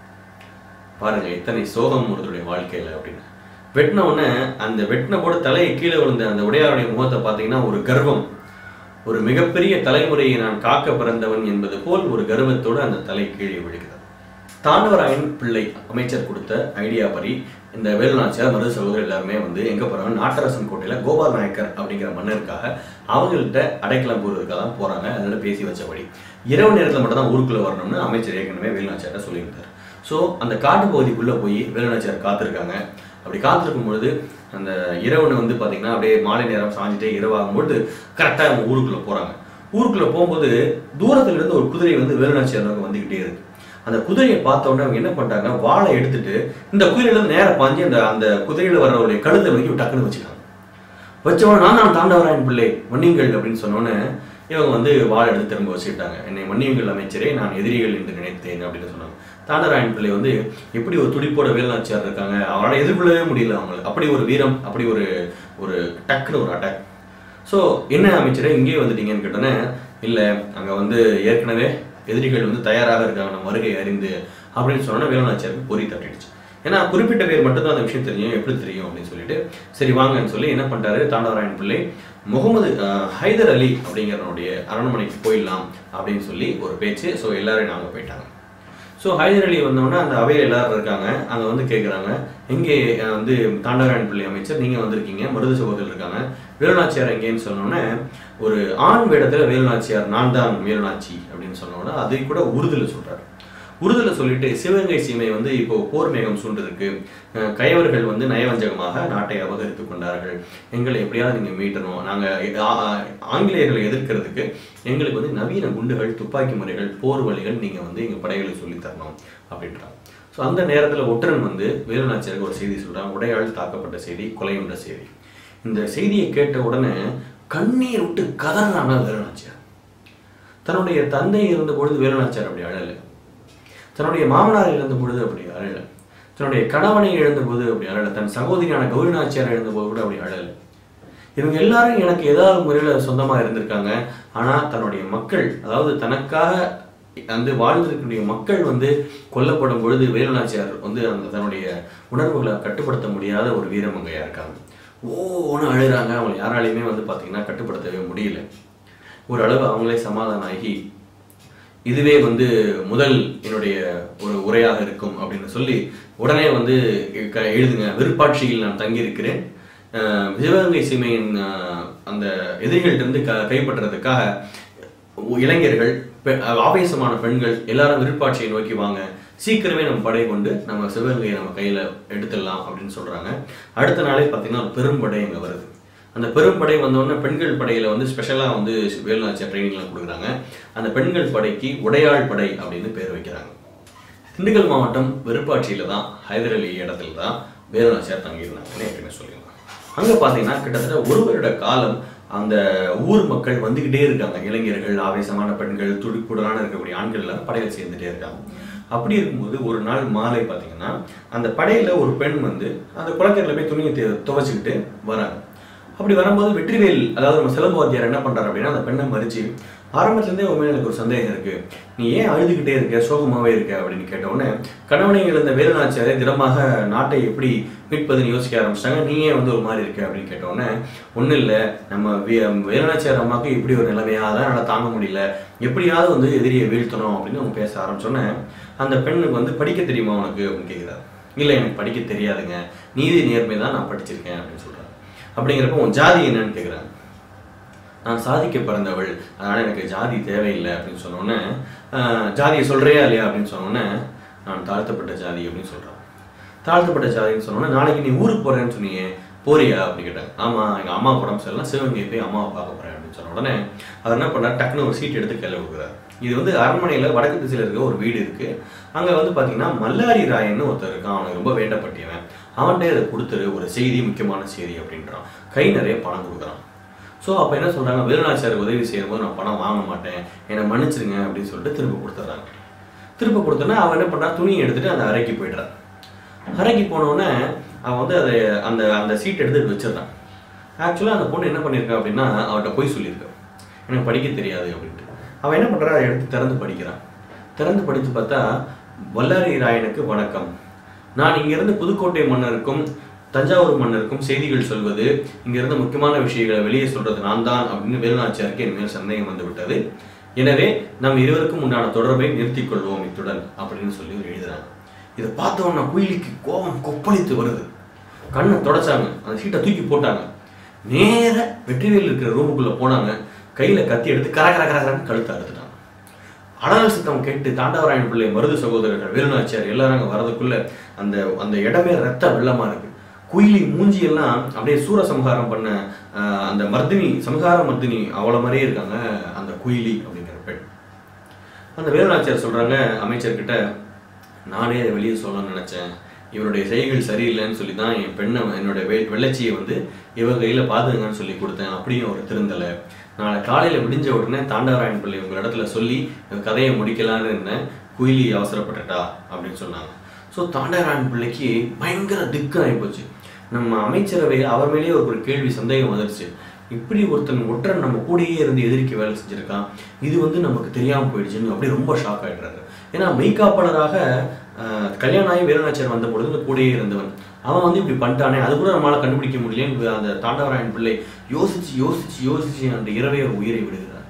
பாருங்க எத்தனை சோகம் ஒருத்தருடைய வாழ்க்கையில அப்படின்னு வெட்டின உடனே அந்த வெட்டின கூட தலையை கீழே விழுந்த அந்த உடையாருடைய முகத்தை பார்த்தீங்கன்னா ஒரு கர்வம் ஒரு மிகப்பெரிய தலைமுறையை நான் காக்க பிறந்தவன் என்பது போல் ஒரு கர்வத்தோடு அந்த தலை கீழே விழுகிறது தாண்டவராயன் பிள்ளை அமைச்சர் கொடுத்த ஐடியா படி இந்த வேலுநாச்சியார் மருது சகோதரர் எல்லாருமே வந்து எங்க போறாங்க நாட்டரசன் கோட்டையில கோபால் நாயக்கர் அப்படிங்கிற மன்னருக்காக அவங்கள்ட்ட அடைக்கலம் கூறுவதற்காக தான் போறாங்க அதனால பேசி வச்சபடி இரவு நேரத்துல மட்டும் தான் ஊருக்குள்ள வரணும்னு அமைச்சர் ஏற்கனவே வேலுநாச்சியார்ட்ட சொல்லியிருந்தார் ஸோ அந்த காட்டு பகுதிக்குள்ள போய் வேலுநாச்சியார் காத்திருக்காங்க அப்படி காத்திருக்கும் பொழுது அந்த இரவுன்னு வந்து பாத்தீங்கன்னா அப்படியே மாலை நேரம் சாஞ்சிட்டே இரவாகும் பொழுது கரெக்டா அவங்க ஊருக்குள்ள போறாங்க ஊருக்குள்ள போகும்போது தூரத்துல இருந்து ஒரு குதிரை வந்து வேலுநாச்சியார் நோக்கி வந்துகிட்டே இருக்கு அந்த குதிரையை பார்த்த உடனே அவங்க என்ன பண்ணிட்டாங்க வாளை எடுத்துட்டு இந்த குதிரையில இருந்து நேரா பாஞ்சு அந்த அந்த குதிரையில வர்றவருடைய கழுத்தை வரைக்கும் டக்குன்னு வச்சுக்காங்க வச்சவன நான் தான் தாண்டவராயன் பிள்ளை மன்னியுங்கள் அப்படின்னு சொன்னோன்னே இவங்க வந்து வாழை எடுத்து திரும்ப வச்சுக்கிட்டாங்க என்னை மன்னியுங்கள் அமைச்சரே நான் எதிரிகள் என்று நினைத்தேன் அப்படின்னு சொன்னாங்க தாண்டவராயன் பிள்ளை வந்து எப்படி ஒரு துடிப்போட வேலுநாச்சியார் இருக்காங்க அவரால் எதிர்கொள்ளவே முடியல அவங்களுக்கு அப்படி ஒரு வீரம் அப்படி ஒரு ஒரு டக்குன்னு ஒரு அட்டாக் ஸோ என்ன அமைச்சரே இங்கேயே வந்துட்டீங்கன்னு கேட்டோன்னே இல்லை அங்கே வந்து ஏற்கனவே எதிரிகள் வந்து தயாராக இருக்காங்க நம்ம வருகை அறிந்து அப்படின்னு சொன்னா வேலுநாச்சியாருக்கு பொறி தட்டிடுச்சு ஏன்னா குறிப்பிட்ட பேர் மட்டும்தான் அந்த விஷயம் தெரியும் எப்படி தெரியும் அப்படின்னு சொல்லிட்டு சரி வாங்கன்னு சொல்லி என்ன பண்ணிட்டாரு தாண்டவராயன் பிள்ளை முகமது அஹ், ஹைதர் அலி அப்படிங்கிறவனுடைய அரண்மனைக்கு போயிடலாம் அப்படின்னு சொல்லி ஒரு பேச்சு ஸோ எல்லாரும் நாங்கள் போயிட்டாங்க ஸோ ஹைதர் அலி வந்தோடனே அந்த அவையில் எல்லாரும் இருக்காங்க அங்கே வந்து கேட்குறாங்க எங்கே அஹ், வந்து தாண்டவராயன் பிள்ளை அமைச்சர் நீங்கள் வந்திருக்கீங்க மருது சகோதரர் இருக்காங்க வேலுநாச்சியார் எங்கேன்னு சொன்னோன்னே ஒரு ஆண் வேடத்தில் வேலுநாச்சியார் நான் தான் வேலுநாச்சி அப்படின்னு சொன்னோன்னே அதை கூட உறுதியில் சொல்றாரு உறுதியில் சொல்லிட்டு சிவகங்கை சீமை வந்து இப்போ போர் மேகம் சூழ்ந்திருக்கு அஹ் கயவர்கள் வந்து நயவஞ்சகமாக நாட்டை அபகரித்துக் கொண்டார்கள் எங்களை எப்படியாவது நீங்க மீட்டணும் நாங்க ஆ- ஆ- ஆங்கிலேயர்களை எதிர்க்கிறதுக்கு எங்களுக்கு வந்து நவீன குண்டுகள் துப்பாக்கி முறைகள் போர் வழிகள் நீங்க வந்து எங்க படைகளுக்கு சொல்லித் தரணும் அப்படின்றாங்க ஸோ அந்த நேரத்துல ஒற்றன் வந்து வேலுநாச்சியாருக்கு ஒரு செய்தி சொல்றான் உடையாள் தாக்கப்பட்ட செய்தி கொலையுண்ட செய்தி இந்த செய்தியை கேட்ட உடனே கண்ணீர் விட்டு கதறான வேலுநாச்சியார் தன்னுடைய தந்தை இருந்த பொழுது வேலுநாச்சியார் அப்படி அழல தன்னுடைய மாமனார் இழந்த பொழுது அப்படி அழல தன்னுடைய கணவனை இழந்த போது அப்படி அழல தன் சகோதரியான கௌரிநாச்சியார் இழந்த போது கூட அப்படி அழல இவங்க எல்லாரும் எனக்கு ஏதாவது முறையில சொந்தமா இருந்திருக்காங்க ஆனா தன்னுடைய மக்கள் அதாவது தனக்காக வந்து வாழ்ந்திருக்கக்கூடிய மக்கள் வந்து கொல்லப்படும் பொழுது வேலுநாச்சியார் வந்து அந்த தன்னுடைய உணர்வுகளை கட்டுப்படுத்த முடியாத ஒரு வீரமங்கையா இருக்காங்க ஓன்னு அழுறாங்க அவங்க யாராலையுமே வந்து பாத்தீங்கன்னா கட்டுப்படுத்தவே முடியல ஓரளவு அவங்களே சமாதானம் ஆகி இதுவே வந்து முதல் என்னுடைய ஒரு உரையாக இருக்கும் அப்படின்னு சொல்லி உடனே வந்து க- எழுதுங்க விருப்பாட்சியில் நான் தங்கியிருக்கிறேன் அஹ் சிவகங்கை சீமையின் அஹ், அந்த எதிரிகள்டிருந்து க கைப்பற்றுறதுக்காக இளைஞர்கள் பெ- ஆவேசமான பெண்கள் எல்லாரும் விருப்பாட்சியை நோக்கி வாங்க சீக்கிரமே நம்ம படை கொண்டு நம்ம சிவகங்கையை நம்ம கையில எடுத்துடலாம் அப்படின்னு சொல்றாங்க அடுத்த நாளே பார்த்தீங்கன்னா ஒரு பெரும்படை அங்க வருது அந்த பெரும்படை வந்தோடனே பெண்கள் படையில வந்து ஸ்பெஷலா வந்து வேலுநாச்சியார் ட்ரைனிங்லாம் கொடுக்குறாங்க அந்த பெண்கள் படைக்கு உடையாள் படை அப்படின்னு பேர் வைக்கிறாங்க திண்டுக்கல் மாவட்டம் வெறுப்பாட்சியில தான் ஹைதர் அலி இடத்துல தான் வேலுநாச்சியார் தங்கியிருந்தாங்கன்னு ஏற்கனவே சொல்லியிருந்தோம் அங்க பார்த்தீங்கன்னா கிட்டத்தட்ட ஒரு வருட காலம் அந்த ஊர் மக்கள் வந்துகிட்டே இருக்காங்க இளைஞர்கள் ஆவேசமான பெண்கள் துடிப்புடனான இருக்கக்கூடிய ஆண்கள் எல்லாம் படையில் சேர்ந்துட்டே இருக்காங்க அப்படி இருக்கும்போது ஒரு நாள் மாலை பார்த்தீங்கன்னா அந்த படையில ஒரு பெண் வந்து அந்த குளக்கரையில் போய் துணியை துவ- துவைச்சுக்கிட்டு வராங்க அப்படி வரும்போது வெற்றிவேல் அதாவது நம்ம சிலம்பு வாத்தியார் என்ன பண்றாரு அப்படின்னா அந்த பெண்ணை மறிச்சு ஆரம்பத்துலேருந்தே உண்மையில எனக்கு ஒரு சந்தேகம் இருக்கு நீ ஏன் அழுதுகிட்டே இருக்க சோகமாவே இருக்க அப்படின்னு கேட்ட உடனே கணவனை இழந்த வேலுநாச்சியாரை திடமாக நாட்டை எப்படி மீட்பதுன்னு யோசிக்க ஆரம்பிச்சிட்டாங்க நீ ஏன் வந்து ஒரு மாதிரி இருக்க அப்படின்னு கேட்ட உடனே ஒன்றும் இல்லை நம்ம வே- வேலுநாச்சியார் அம்மாவுக்கு இப்படி ஒரு நிலைமையா அதான் என்னால் தாங்க முடியல எப்படியாவது வந்து எதிரியை வீழ்த்தணும் அப்படின்னு அவங்க பேச ஆரம்பிச்சோன்னே அந்த பெண்ணுக்கு வந்து படிக்க தெரியுமா உனக்கு அப்படின்னு கேட்குறாரு இல்லை எனக்கு படிக்க தெரியாதுங்க நீதி நேர்மை தான் நான் படிச்சிருக்கேன் அப்படின்னு சொல்றாரு அப்படிங்கிறப்ப உன் ஜாதி என்னன்னு கேட்குறாங்க நான் சாதிக்க பிறந்தவள் அதனால எனக்கு ஜாதி தேவையில்லை அப்படின்னு சொன்னோன்னே ஆஹ், ஜாதியை சொல்றியா இல்லையா அப்படின்னு சொன்னோன்னே நான் தாழ்த்தப்பட்ட ஜாதி அப்படின்னு சொல்றான் தாழ்த்தப்பட்ட ஜாதின்னு சொன்னோன்னே நாளைக்கு நீ ஊருக்கு போறேன்னு சொன்னீங்க போறியா அப்படின்னு கேட்டாங்க ஆமா எங்க அம்மா உடம்பு சரியில்லை சிவகங்கை போய் அம்மாவை பார்க்க போறேன் அப்படின்னு சொன்ன உடனே அவர் என்ன பண்ணார் டக்குன்னு ஒரு சீட் எடுத்து கையில் கொடுக்குறாரு இது வந்து அரண்மனையில வடக்கு திசையில இருக்க ஒரு வீடு இருக்கு அங்க வந்து பாத்தீங்கன்னா மல்லாரி ராயன்னு ஒருத்தர் இருக்கான் அவனுக்கு ரொம்ப வேண்டப்பட்டியவன் அவன்கிட்ட இதை கொடுத்துரு ஒரு செய்தி முக்கியமான செய்தி அப்படின்றான் கை நிறைய பணம் கொடுக்குறான் ஸோ அப்போ என்ன சொல்றாங்க வேலுநாச்சியாருக்கு உதவி செய்யும்போது நான் பணம் வாங்க மாட்டேன் என்னை மன்னிச்சிருங்க அப்படின்னு சொல்லிட்டு திரும்ப கொடுத்துட்றாங்க திரும்ப கொடுத்தோன்னே அவன் என்ன பண்றான் துணியை எடுத்துட்டு அந்த அறைக்கு போயிடுறான் அறைக்கு போனோடனே அவன் வந்து அதை அந்த அந்த சீட் எடுத்து வச்சிடுறான் ஆக்சுவலாக அந்த பொண்ணு என்ன பண்ணியிருக்கா அப்படின்னா அவர்கிட்ட போய் சொல்லியிருக்கா எனக்கு படிக்க தெரியாது அப்படின்ட்டு அவன் என்ன பண்றா அதை எடுத்து திறந்து படிக்கிறான் திறந்து படித்து பார்த்தா வல்லாரி ராயனுக்கு வணக்கம் நான் இங்கிருந்து புதுக்கோட்டை மன்னருக்கும் தஞ்சாவூர் மன்னருக்கும் செய்திகள் சொல்வது இங்கிருந்து முக்கியமான விஷயங்களை வெளியே சொல்றது நான் தான் அப்படின்னு வேலுநாச்சியாருக்கு என் மேல் சந்தேகம் வந்து விட்டது எனவே நம் இருவருக்கும் உண்டான தொடர்பை நிறுத்திக் கொள்வோம் இத்துடன் அப்படின்னு சொல்லி ஒரு எழுதுறாங்க இதை பார்த்தவொன்னே குயிலிக்கு கோபம் கொப்பளித்து வருது கண்ணை தொடச்சாங்க அந்த சீட்டை தூக்கி போட்டாங்க நேர வெற்றிவேல் இருக்கிற ரூமுக்குள்ள போனாங்க கையில கத்தி எடுத்து கர கர கரன்னு கழுத்தை அறுத்துட்டாங்க அடல் சத்தம் கேட்டு தாண்டவராயன் பிள்ளை மருது சகோதரர்கள் வேலுநாச்சியார் எல்லாரும் அங்க வரதுக்குள்ள அந்த அந்த இடமே ரத்த வெள்ளமா இருக்கு குயிலி மூஞ்சி எல்லாம் அப்படியே சூர சம்ஹாரம் பண்ண ஆஹ், அந்த மர்தினி சம்ஹார மர்தினி அவ்வளோ மாதிரியே இருக்காங்க அந்த குயிலி அப்படிங்கிற பெண் அந்த வேலுநாச்சியார் சொல்றாங்க அமைச்சர்கிட்ட நானே அதை வெளியே சொல்லணும்னு நினைச்சேன் இவருடைய செய்கைகள் சரியில்லைன்னு சொல்லி தான் என் பெண்ணை என்னுடைய வெ வெள்ளச்சியை வந்து இவ கையில பாதுங்கன்னு சொல்லி கொடுத்தேன் அப்படியும் அவர் திருந்தலை நாளை காலையில விடிஞ்ச உடனே தாண்டவராயன் பிள்ளை உங்க இடத்துல சொல்லி இந்த கதையை முடிக்கலான்னு இருந்தேன் குயிலி அவசரப்பட்டுட்டா அப்படின்னு சொன்னாங்க ஸோ தாண்டவராயன் பிள்ளைக்கு பயங்கர திக்கு ஆகிப்போச்சு நம்ம அமைச்சரவையில் அவர் மேலேயே ஒரு ஒரு கேள்வி சந்தேகம் வந்துருச்சு இப்படி ஒருத்தன் ஒற்றன் நம்ம கூடயே இருந்து எதிரிக்கு வேலை செஞ்சிருக்கான் இது வந்து நமக்கு தெரியாம போயிடுச்சுன்னு அப்படியே ரொம்ப ஷாக் ஆயிடுறாரு ஏன்னா மெய்காப்பாளராக ஆஹ், கல்யாணம் ஆகி வேலுநாச்சியார் வந்த பொழுது இந்த கூடயே இருந்தவன் அவன் வந்து இப்படி பண்ணிட்டானே அது கூட நம்மளால கண்டுபிடிக்க முடியலன்னு அந்த தாண்டவராயன் பிள்ளை யோசிச்சு யோசிச்சு யோசிச்சு அந்த இரவே ஒரு உயிரை விடுகிறார்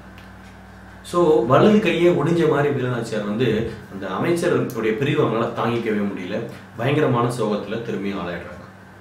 ஸோ வலது கையே ஒடிஞ்ச மாதிரி வேலுநாச்சியார் வந்து அந்த அமைச்சருடைய பிரிவு அவங்களால தாங்கிக்கவே முடியல பயங்கரமான சோகத்துல திரும்பி ஆளாயிடுறாங்க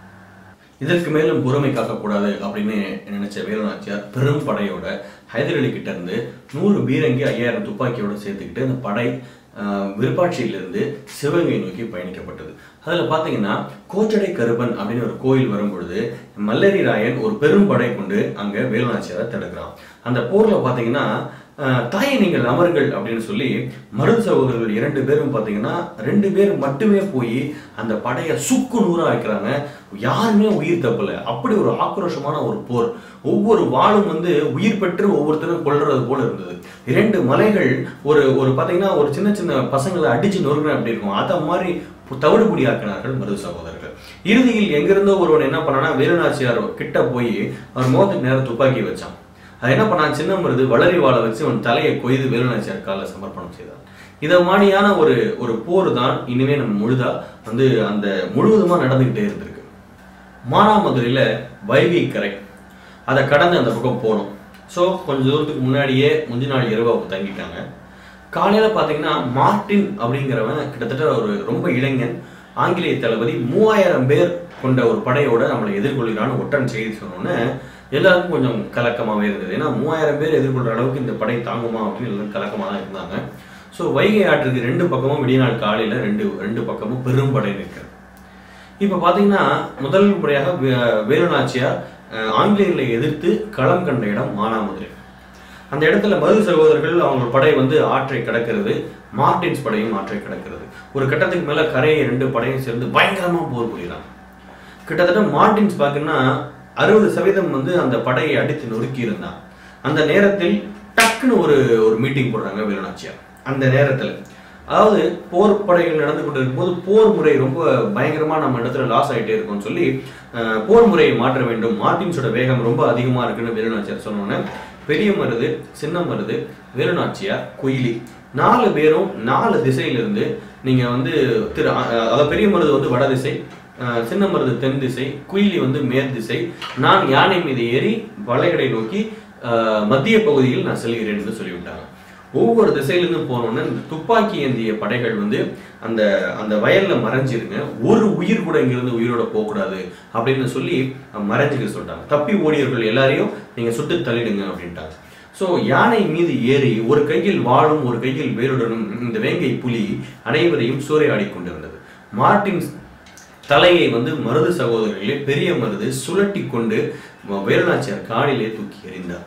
இதற்கு மேலும் பொறுமை காக்கக்கூடாது அப்படின்னு நினைச்ச வேலுநாச்சியார் பெரும் படையோட ஹைதர் அலி கிட்ட இருந்து நூறு பீரங்கி ஐயாயிரம் துப்பாக்கியோட சேர்த்துக்கிட்டு அந்த படை ஆஹ், விருப்பாட்சியிலிருந்து சிவகங்கை நோக்கி பயணிக்கப்பட்டது அதுல பாத்தீங்கன்னா கோச்சடை கருப்பன் அப்படின்னு ஒரு கோயில் வரும்பொழுது மல்லரி ராயன் ஒரு பெரும் படை கொண்டு அங்க வேலுநாச்சியாரை தடுக்கிறான் அந்த போர்ல பாத்தீங்கன்னா ஆஹ், தாயை நீங்கள் அமருங்கள் அப்படின்னு சொல்லி மருது சகோதரர்கள் இரண்டு பேரும் பாத்தீங்கன்னா ரெண்டு பேர் மட்டுமே போய் அந்த படையை சுக்கு நூறா வைக்கிறாங்க யாருமே உயிர் தப்பல அப்படி ஒரு ஆக்ரோஷமான ஒரு போர் ஒவ்வொரு வாளும் வந்து உயிர் பெற்று ஒவ்வொருத்தரும் கொல்றது போல இருந்தது இரண்டு மலைகள் ஒரு ஒரு பாத்தீங்கன்னா ஒரு சின்ன சின்ன பசங்களை அடிச்சு நொறுக்கிற அப்படி இருக்கும் அத மாதிரி தவிடுபடி ஆக்கினார்கள் மருது சகோதரர்கள் இறுதியில் எங்கிருந்தோ ஒருவன் என்ன பண்ணானா வேலுநாச்சியார் கிட்ட போய் அவர் முகத்துக்கு நேரம் துப்பாக்கி வச்சான் அது என்ன பண்ணான் சின்ன மருது வளரி வாழை வச்சு அவன் தலையை கொய்து வேலுநாச்சியார் காலில் சமர்ப்பணம் செய்தான் இத மாதிரியான ஒரு ஒரு போர் தான் இனிமே நம்ம முழுதா வந்து அந்த முழுவதுமா நடந்துகிட்டே இருந்திருக்கு மானாமதுரையில வைகை கரை அதை கடந்து அந்த பக்கம் போனோம் ஸோ கொஞ்சம் தூரத்துக்கு முன்னாடியே முந்தின நாள் இரவு அவங்க தங்கிட்டாங்க காலையில பாத்தீங்கன்னா மார்ட்டின் அப்படிங்கிறவன் கிட்டத்தட்ட ஒரு ரொம்ப இளைஞன் ஆங்கிலேய தளபதி மூவாயிரம் பேர் கொண்ட ஒரு படையோட நம்மளை எதிர்கொள்கிறான்னு ஒற்றன் செய்தி சொன்னோன்னே எல்லாருக்கும் கொஞ்சம் கலக்கமாவே இருந்தது ஏன்னா மூவாயிரம் பேர் எதிர்கொள்ற அளவுக்கு இந்த படை தாங்குமா அப்படின்னு எல்லாரும் கலக்கமா தான் இருந்தாங்க ஸோ வைகை ஆற்றுக்கு ரெண்டு பக்கமும் விடிய நாள் காலையில ரெண்டு ரெண்டு பக்கமும் பெரும் படை நிற்கிறது இப்ப பாத்தீங்கன்னா முதல் முறையாக வே- வேலுநாச்சியார் அஹ், ஆங்கிலேயர்களை எதிர்த்து களம் கண்ட இடம் மானாமதுரை அந்த இடத்துல மருது சகோதரர்கள் அவங்க படை வந்து ஆற்றை கடக்கிறது மார்டின்ஸ் படையும் ஆற்றை கடக்கிறது ஒரு கட்டத்துக்கு மேல கரையை ரெண்டு படையும் சேர்ந்து பயங்கரமா போர் புரியுறாங்க கிட்டத்தட்ட மார்டின்ஸ் பார்த்தீங்கன்னா அறுபது சதவீதம் வந்து அந்த படையை அடித்து நொறுக்கி இருந்தான் அந்த நேரத்தில் டக்குன்னு ஒரு ஒரு மீட்டிங் போடுறாங்க வேலுநாச்சியார் அந்த நேரத்தில் அதாவது போர் படைகள் நடந்து கொண்டு இருக்கும்போது போர் முறை ரொம்ப பயங்கரமா நம்ம இடத்துல லாஸ் ஆயிட்டே இருக்கும்னு சொல்லி அஹ், போர் முறையை மாற்ற வேண்டும் மார்டின்ஸோட வேகம் ரொம்ப அதிகமா இருக்குன்னு வேலுநாச்சியார் சொன்னோன்னே பெரிய மருது சின்ன மருது வேலுநாச்சியார் குயிலி நாலு பேரும் நாலு திசையிலிருந்து நீங்க வந்து திரு அ- அதாவது பெரிய மருது வந்து வட திசை அஹ், சின்ன மருது தென் திசை குயிலி வந்து மேற் திசை நான் யானை மீது ஏறி வளைகடை நோக்கி அஹ், மத்திய பகுதியில் நான் செல்கிறேன் என்று சொல்லிவிட்டாங்க ஒவ்வொரு திசையிலிருந்தும் போனோன்னு இந்த துப்பாக்கி ஏந்திய படைகள் வந்து அந்த அந்த வயல்ல மறைஞ்சிருங்க ஒரு உயிர் கூட இங்கிருந்து உயிரோட போகக்கூடாது அப்படின்னு சொல்லி மறைஞ்சுக்க சொல்லிட்டாங்க தப்பி ஓடியவர்கள் எல்லாரையும் நீங்க சுட்டு தள்ளிடுங்க அப்படின்ட்டாங்க ஸோ யானை மீது ஏறி ஒரு கையில் வாளும் ஒரு கையில் வேலுடனும் இந்த வேங்கை புலி அனைவரையும் சூறையாடி கொண்டிருந்தது மார்டின் தலையை வந்து மருது சகோதரர்களே பெரிய மருது சுழட்டி கொண்டு வேலுநாச்சியார் காலிலே தூக்கி எறிந்தார்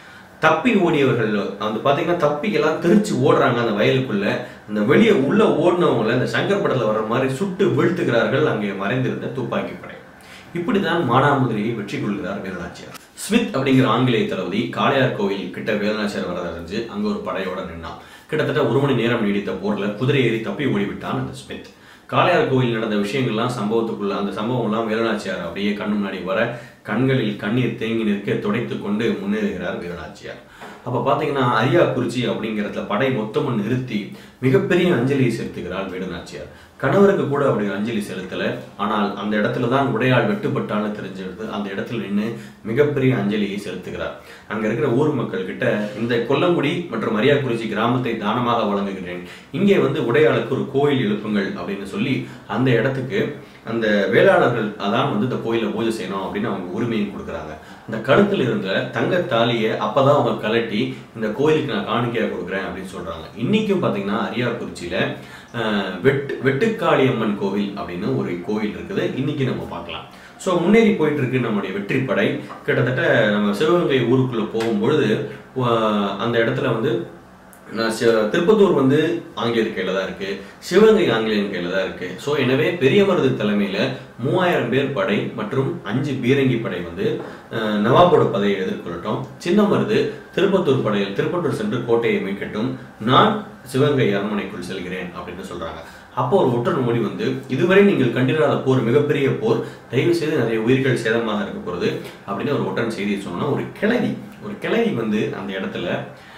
தப்பி ஓடியவர்கள் அந்த பாத்தீங்கன்னா தப்பி எல்லாம் தெரிச்சு ஓடுறாங்க அந்த வயலுக்குள்ள அந்த வெளியே உள்ள ஓடினவங்கள இந்த சங்கர் படத்துல வர்ற மாதிரி சுட்டு வீழ்த்துகிறார்கள் அங்கே மறைந்திருந்த துப்பாக்கி படை இப்படிதான் மானாமதுரையை வெற்றி கொள்கிறார் வேலுநாச்சியார் ஸ்மித் அப்படிங்கிற ஆங்கிலேய தளபதி காளையார் கோவில் கிட்ட வேலுநாச்சியார் வரத அறிஞ்சு அங்க ஒரு படையோட நின்னான் கிட்டத்தட்ட ஒரு மணி நேரம் நீடித்த போர்ல குதிரை ஏறி தப்பி ஓடிவிட்டான் அந்த ஸ்மித் காளையார் கோவில் நடந்த விஷயங்கள்லாம் சம்பவத்துக்குள்ள அந்த சம்பவம்லாம் வேலுநாச்சியார் அப்படியே கண்ணு முன்னாடி வர கண்களில் கண்ணீர் தேங்கி நிற்க துடைத்து கொண்டு முன்னேறுகிறார் வேலுநாச்சியார் அப்ப பாத்தீங்கன்னா அரியாக்குறிச்சி அப்படிங்கிறதுல படை மொத்தமும் நிறுத்தி மிகப்பெரிய அஞ்சலியை செலுத்துகிறார் வேலுநாச்சியார் கணவருக்கு கூட அப்படி அஞ்சலி செலுத்தல ஆனால் அந்த இடத்துல தான் உடையாள் வெட்டுப்பட்டான்னு தெரிஞ்சிருது அந்த இடத்துல நின்று மிகப்பெரிய அஞ்சலியை செலுத்துகிறார் அங்க இருக்கிற ஊர் மக்கள் கிட்ட இந்த கொல்லங்குடி மற்றும் அரியாக்குறிச்சி கிராமத்தை தானமாக வழங்குகிறேன் இங்கே வந்து உடையாளுக்கு ஒரு கோயில் எழுப்புங்கள் அப்படின்னு சொல்லி அந்த இடத்துக்கு அந்த வேளாளர்கள் அதான் வந்து இந்த கோயிலை பூஜை செய்யணும் அப்படின்னு அவங்க உரிமையும் கொடுக்குறாங்க அந்த கழுத்துல இருந்த தங்க தாலியை அப்பதான் அவங்க கலட்டி இந்த கோயிலுக்கு நான் காணிக்கையா கொடுக்குறேன் அப்படின்னு சொல்றாங்க இன்னைக்கும் பாத்தீங்கன்னா அரியாக்குறிச்சியில அஹ், வெட்டு வெட்டுக்காளியம்மன் கோவில் அப்படின்னு ஒரு கோவில் இருக்குது இன்னைக்கு நம்ம பார்க்கலாம் ஸோ முன்னேறி போயிட்டு இருக்கு நம்முடைய வெற்றிப்படை கிட்டத்தட்ட நம்ம சிவகங்கை ஊருக்குள்ள போகும்பொழுது அஹ், அந்த இடத்துல வந்து நான் சி- திருப்பத்தூர் வந்து ஆங்கிலேயர் கையில தான் இருக்கு சிவகங்கை ஆங்கிலேயர் கையில தான் இருக்கு ஸோ எனவே பெரியமருது தலைமையில மூவாயிரம் பேர் படை மற்றும் அஞ்சு பீரங்கி படை வந்து அஹ், நவாபோட படையை எதிர்கொள்ளட்டும் சின்ன மருது திருப்பத்தூர் படையில் திருப்பத்தூர் சென்று கோட்டையை மீட்கட்டும் நான் சிவகங்கை அரண்மனைக்குள் செல்கிறேன் அப்படின்னு சொல்றாங்க அப்போ ஒரு ஒற்றர் மொழி வந்து இதுவரை நீங்கள் கண்டிராத போர் மிகப்பெரிய போர் தயவு செய்து நிறைய உயிர்கள் சேதமாக இருக்க போறது அப்படின்னு ஒரு ஒற்றன் செய்தியை சொன்னா ஒரு கிளவி ஒரு கிளவி வந்து அந்த இடத்துல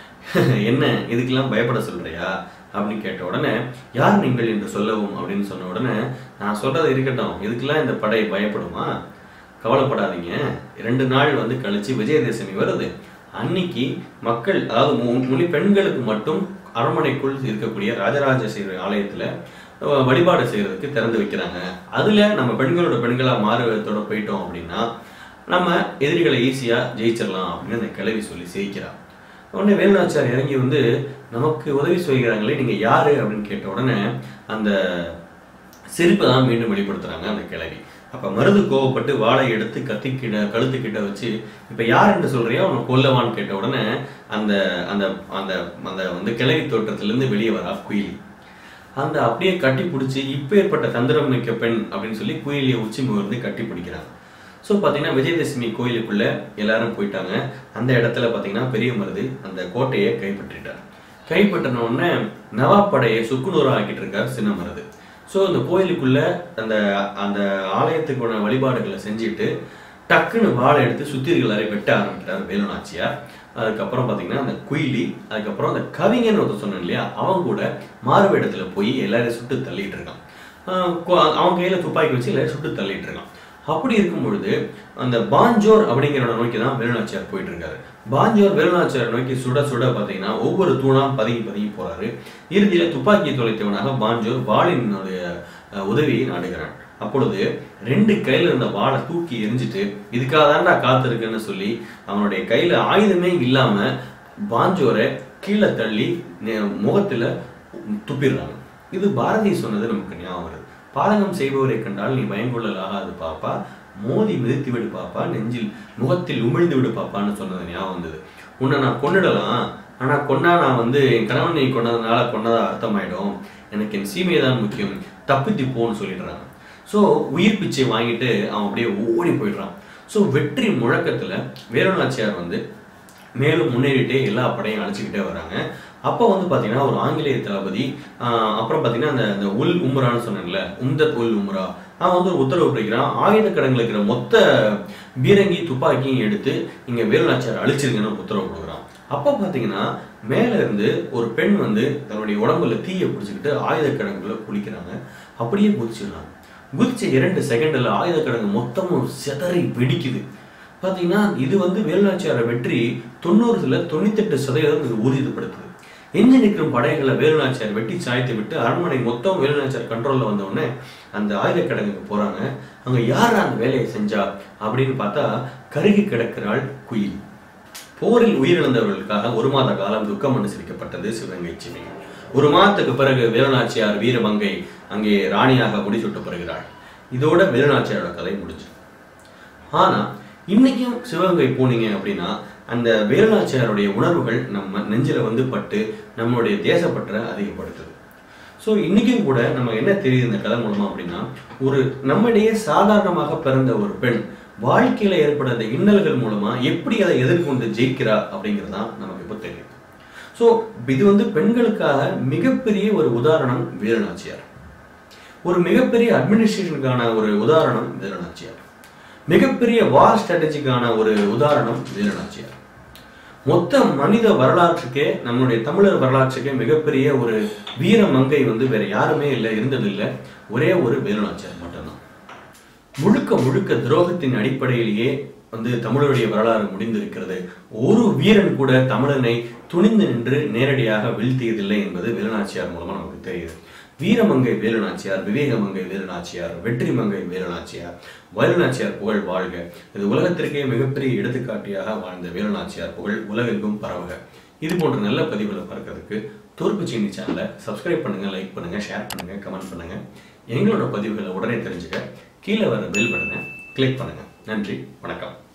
என்ன இதுக்கெல்லாம் பயப்பட சொல்றியா அப்படின்னு கேட்ட உடனே யார் நீங்கள் என்று சொல்லவும் அப்படின்னு சொன்ன உடனே நான் சொல்றது இருக்கட்டும் இதுக்கெல்லாம் இந்த படை பயப்படுமா கவலைப்படாதீங்க ரெண்டு நாள் வந்து கழிச்சு விஜயதசமி வருது அன்னைக்கு மக்கள் அதாவது மு- முனி பெண்களுக்கு மட்டும் அரண்மனைக்குள் இருக்கக்கூடிய ராஜராஜ சீர ஆலயத்துல அஹ், வழிபாடு செய்யறதுக்கு திறந்து வைக்கிறாங்க அதுல நம்ம பெண்களோட பெண்களா மாறுவதோட போயிட்டோம் அப்படின்னா நம்ம எதிரிகளை ஈஸியா ஜெயிச்சிடலாம் அப்படின்னு அந்த கிளவி சொல்லி சிரிக்கிறா உடனே வேலுநாச்சியார் இறங்கி வந்து நமக்கு உதவி செய்கிறாங்களே நீங்க யாரு அப்படின்னு கேட்ட உடனே அந்த சிரிப்பை தான் மீண்டும் வெளிப்படுத்துறாங்க அந்த கிழவி அப்ப மருது கோவப்பட்டு வாளை எடுத்து கத்திக்கிட்ட கழுத்துக்கிட்ட வச்சு இப்ப யார் என்று சொல்றியா உன்னை கொல்லவான்னு கேட்ட உடனே அந்த அந்த அந்த அந்த வந்து கிழவி தோற்றத்திலிருந்து வெளியே வரா குயிலி அந்த அப்படியே கட்டி பிடிச்சி இப்பேற்பட்ட தந்திரம் மிக்க பெண் அப்படின்னு சொல்லி குயிலியை உச்சி முகர்ந்து கட்டி பிடிக்கிறாங்க ஸோ பார்த்தீங்கன்னா விஜயதசமி கோயிலுக்குள்ள எல்லாரும் போயிட்டாங்க அந்த இடத்துல பார்த்தீங்கன்னா பெரிய மருது அந்த கோட்டையை கைப்பற்றிட்டார் கைப்பற்றின உடனே நவாப் படையை சுக்குநூறு ஆக்கிட்டு இருக்கார் சின்ன மருது ஸோ இந்த கோயிலுக்குள்ள அந்த அந்த ஆலயத்துக்கான வழிபாடுகளை செஞ்சுட்டு டக்குன்னு வாளை எடுத்து சுத்திர்கள் எல்லாரையும் வெட்ட ஆரம்பிக்கிறார் வேலுநாச்சியார் அதுக்கப்புறம் பார்த்தீங்கன்னா அந்த குயிலி அதுக்கப்புறம் அந்த கவிஞன் ஒருத்தர் சொன்னேன் இல்லையா அவன் கூட மாறுவேடத்துல போய் எல்லாரையும் சுட்டு தள்ளிட்டு இருக்கான் ஆஹ் கொ- அவன் கையில துப்பாக்கி வச்சு எல்லாரையும் சுட்டு தள்ளிட்டு இருக்கான் அப்படி இருக்கும் பொழுது அந்த பாஞ்சோர் அப்படிங்கிறவனை நோக்கி தான் வேலுநாச்சியார் போயிட்டு இருக்காரு பாஞ்சோர் வேலுநாச்சியார் நோக்கி சுட சுட பார்த்தீங்கன்னா ஒவ்வொரு தூணா பதுங்கி பதுங்கி போறாரு இறுதியில துப்பாக்கி தொலைத்தவனாக பாஞ்சோர் வாளினுடைய அஹ், உதவியை நாடுகிறான் அப்பொழுது ரெண்டு கையில இருந்த வாளை தூக்கி எரிஞ்சிட்டு இதுக்காக தான்டா காத்திருக்குன்னு சொல்லி அவனுடைய கையில ஆயுதமே இல்லாம பாஞ்சோரை கீழே தள்ளி நெ- முகத்துல துப்பிடுறாங்க இது பாரதி சொன்னது நமக்கு ஞாபகம் வருது பாதகம் செய்பவரை கண்டால் நீ பயங்கொள்ளல் ஆகாது பாப்பா மோதி மிதித்து விடு பாப்பா நெஞ்சில் முகத்தில் உமிழ்ந்து விடு பாப்பான்னு சொன்னது ஞாபகம் வந்தது உன்னை நான் கொன்னுடலாம் ஆனா கொன்னா நான் வந்து என் கணவன் நீ கொன்னதுனால கொன்னதா அர்த்தமாயிடும் எனக்கு என் சீமை தான் முக்கியம் தப்பித்து போன்னு சொல்லிடுறாங்க ஸோ உயிர் பிச்சை வாங்கிட்டு அவன் அப்படியே ஓடி போயிடுறான் ஸோ வெற்றி முழக்கத்துல வேலுநாச்சியார் வந்து மேலும் முன்னேறிட்டே எல்லா படையும் அழைச்சிக்கிட்டே வராங்க அப்போ வந்து பார்த்தீங்கன்னா ஒரு ஆங்கிலேய தளபதி ஆஹ் அப்புறம் பார்த்தீங்கன்னா அந்த அந்த உல் உம்ரான்னு சொன்னேன்ல உம்தத் உல் உம்ரா அவன் வந்து ஒரு உத்தரவு பிடிக்கிறான் ஆயுத கடங்கில் இருக்கிற மொத்த பீரங்கி துப்பாக்கியும் எடுத்து இங்கே வேலுநாச்சியார் அழிச்சிருங்கன்னு ஒரு உத்தரவு கொடுக்குறான் அப்போ பார்த்தீங்கன்னா மேலே இருந்து ஒரு பெண் வந்து தன்னுடைய உடம்புல தீயை பிடிச்சிக்கிட்டு ஆயுத கிடங்குல குளிக்கிறாங்க அப்படியே குதிச்சிடலாம் குதிச்ச இரண்டு செகண்டில் ஆயுத கிடங்கு மொத்தமும் சிதறி வெடிக்குது பார்த்தீங்கன்னா இது வந்து வேலுநாச்சியார வெற்றி தொண்ணூறுல தொண்ணூத்தெட்டு சதவீதம் இது ஊர்ஜிதப்படுத்துது எஞ்சி நிற்கும் படைகளை வேலுநாச்சியார் வெட்டி சாய்த்து விட்டு அரண்மனை மொத்தம் வேலுநாச்சியார் கண்ட்ரோல்ல வந்த உடனே அந்த ஆயுத கிடங்குக்கு போறாங்க அங்க யார் அந்த வேலையை செஞ்சா அப்படின்னு பார்த்தா கருகி கிடக்கிறாள் குயில் போரில் உயிரிழந்தவர்களுக்காக ஒரு மாத காலம் துக்கம் அனுசரிக்கப்பட்டது சிவகங்கை சிமை ஒரு மாதத்துக்கு பிறகு வேலுநாச்சியார் வீரமங்கை அங்கே ராணியாக முடிசூட்டப்படுகிறாள் இதோட வேலுநாச்சியாரோட கதை முடிஞ்சு ஆனா இன்னைக்கும் சிவகங்கை போனீங்க அப்படின்னா அந்த வேலுநாச்சியாருடைய உணர்வுகள் நம்ம நெஞ்சில வந்து பட்டு நம்மளுடைய தேசப்பற்றை அதிகப்படுத்துது ஸோ இன்னைக்கும் கூட நம்ம என்ன தெரியுது இந்த கதை மூலமா அப்படின்னா ஒரு நம்மிடையே சாதாரணமாக பிறந்த ஒரு பெண் வாழ்க்கையில ஏற்பட அந்த இன்னல்கள் மூலமா எப்படி அதை எதிர்கொண்டு ஜெயிக்கிறா அப்படிங்கிறது தான் நமக்கு இப்போ தெரியும் ஸோ இது வந்து பெண்களுக்காக மிகப்பெரிய ஒரு உதாரணம் வீரநாச்சியார் ஒரு மிகப்பெரிய அட்மினிஸ்ட்ரேஷனுக்கான ஒரு உதாரணம் வீரநாச்சியார் மிகப்பெரிய வார் ஸ்ட்ராட்டஜிக்கான ஒரு உதாரணம் வீரநாச்சியார் மொத்த மனித வரலாற்றுக்கே நம்மளுடைய தமிழர் வரலாற்றுக்கே மிகப்பெரிய ஒரு வீர மங்கை வந்து வேற யாருமே இல்லை இருந்ததில்லை ஒரே ஒரு வேலுநாச்சியார் மட்டும்தான் முழுக்க முழுக்க துரோகத்தின் அடிப்படையிலேயே வந்து தமிழருடைய வரலாறு முடிந்திருக்கிறது ஒரு வீரன் கூட தமிழனை துணிந்து நின்று நேரடியாக வீழ்த்தியதில்லை என்பது வேலுநாச்சியார் மூலமா நமக்கு தெரியுது வீரமங்கை வேலுநாச்சியார் விவேகமங்கை வேலுநாச்சியார் வெற்றிமங்கை வேலுநாச்சியார் வேலுநாச்சியார் புகழ் வாழ்க இது உலகத்திற்கே மிகப்பெரிய எடுத்துக்காட்டியாக வாழ்ந்த வேலுநாச்சியார் புகழ் உலகெங்கும் பரவுக இது போன்ற நல்ல பதிவுகளை பார்க்கறதுக்கு தோற்பு சீனி சேனலை சப்ஸ்கிரைப் பண்ணுங்க லைக் பண்ணுங்க ஷேர் பண்ணுங்க கமெண்ட் பண்ணுங்க எங்களோட பதிவுகளை உடனே தெரிஞ்சுக்க கீழே வர பெல் பட்டனை கிளிக் பண்ணுங்க நன்றி வணக்கம்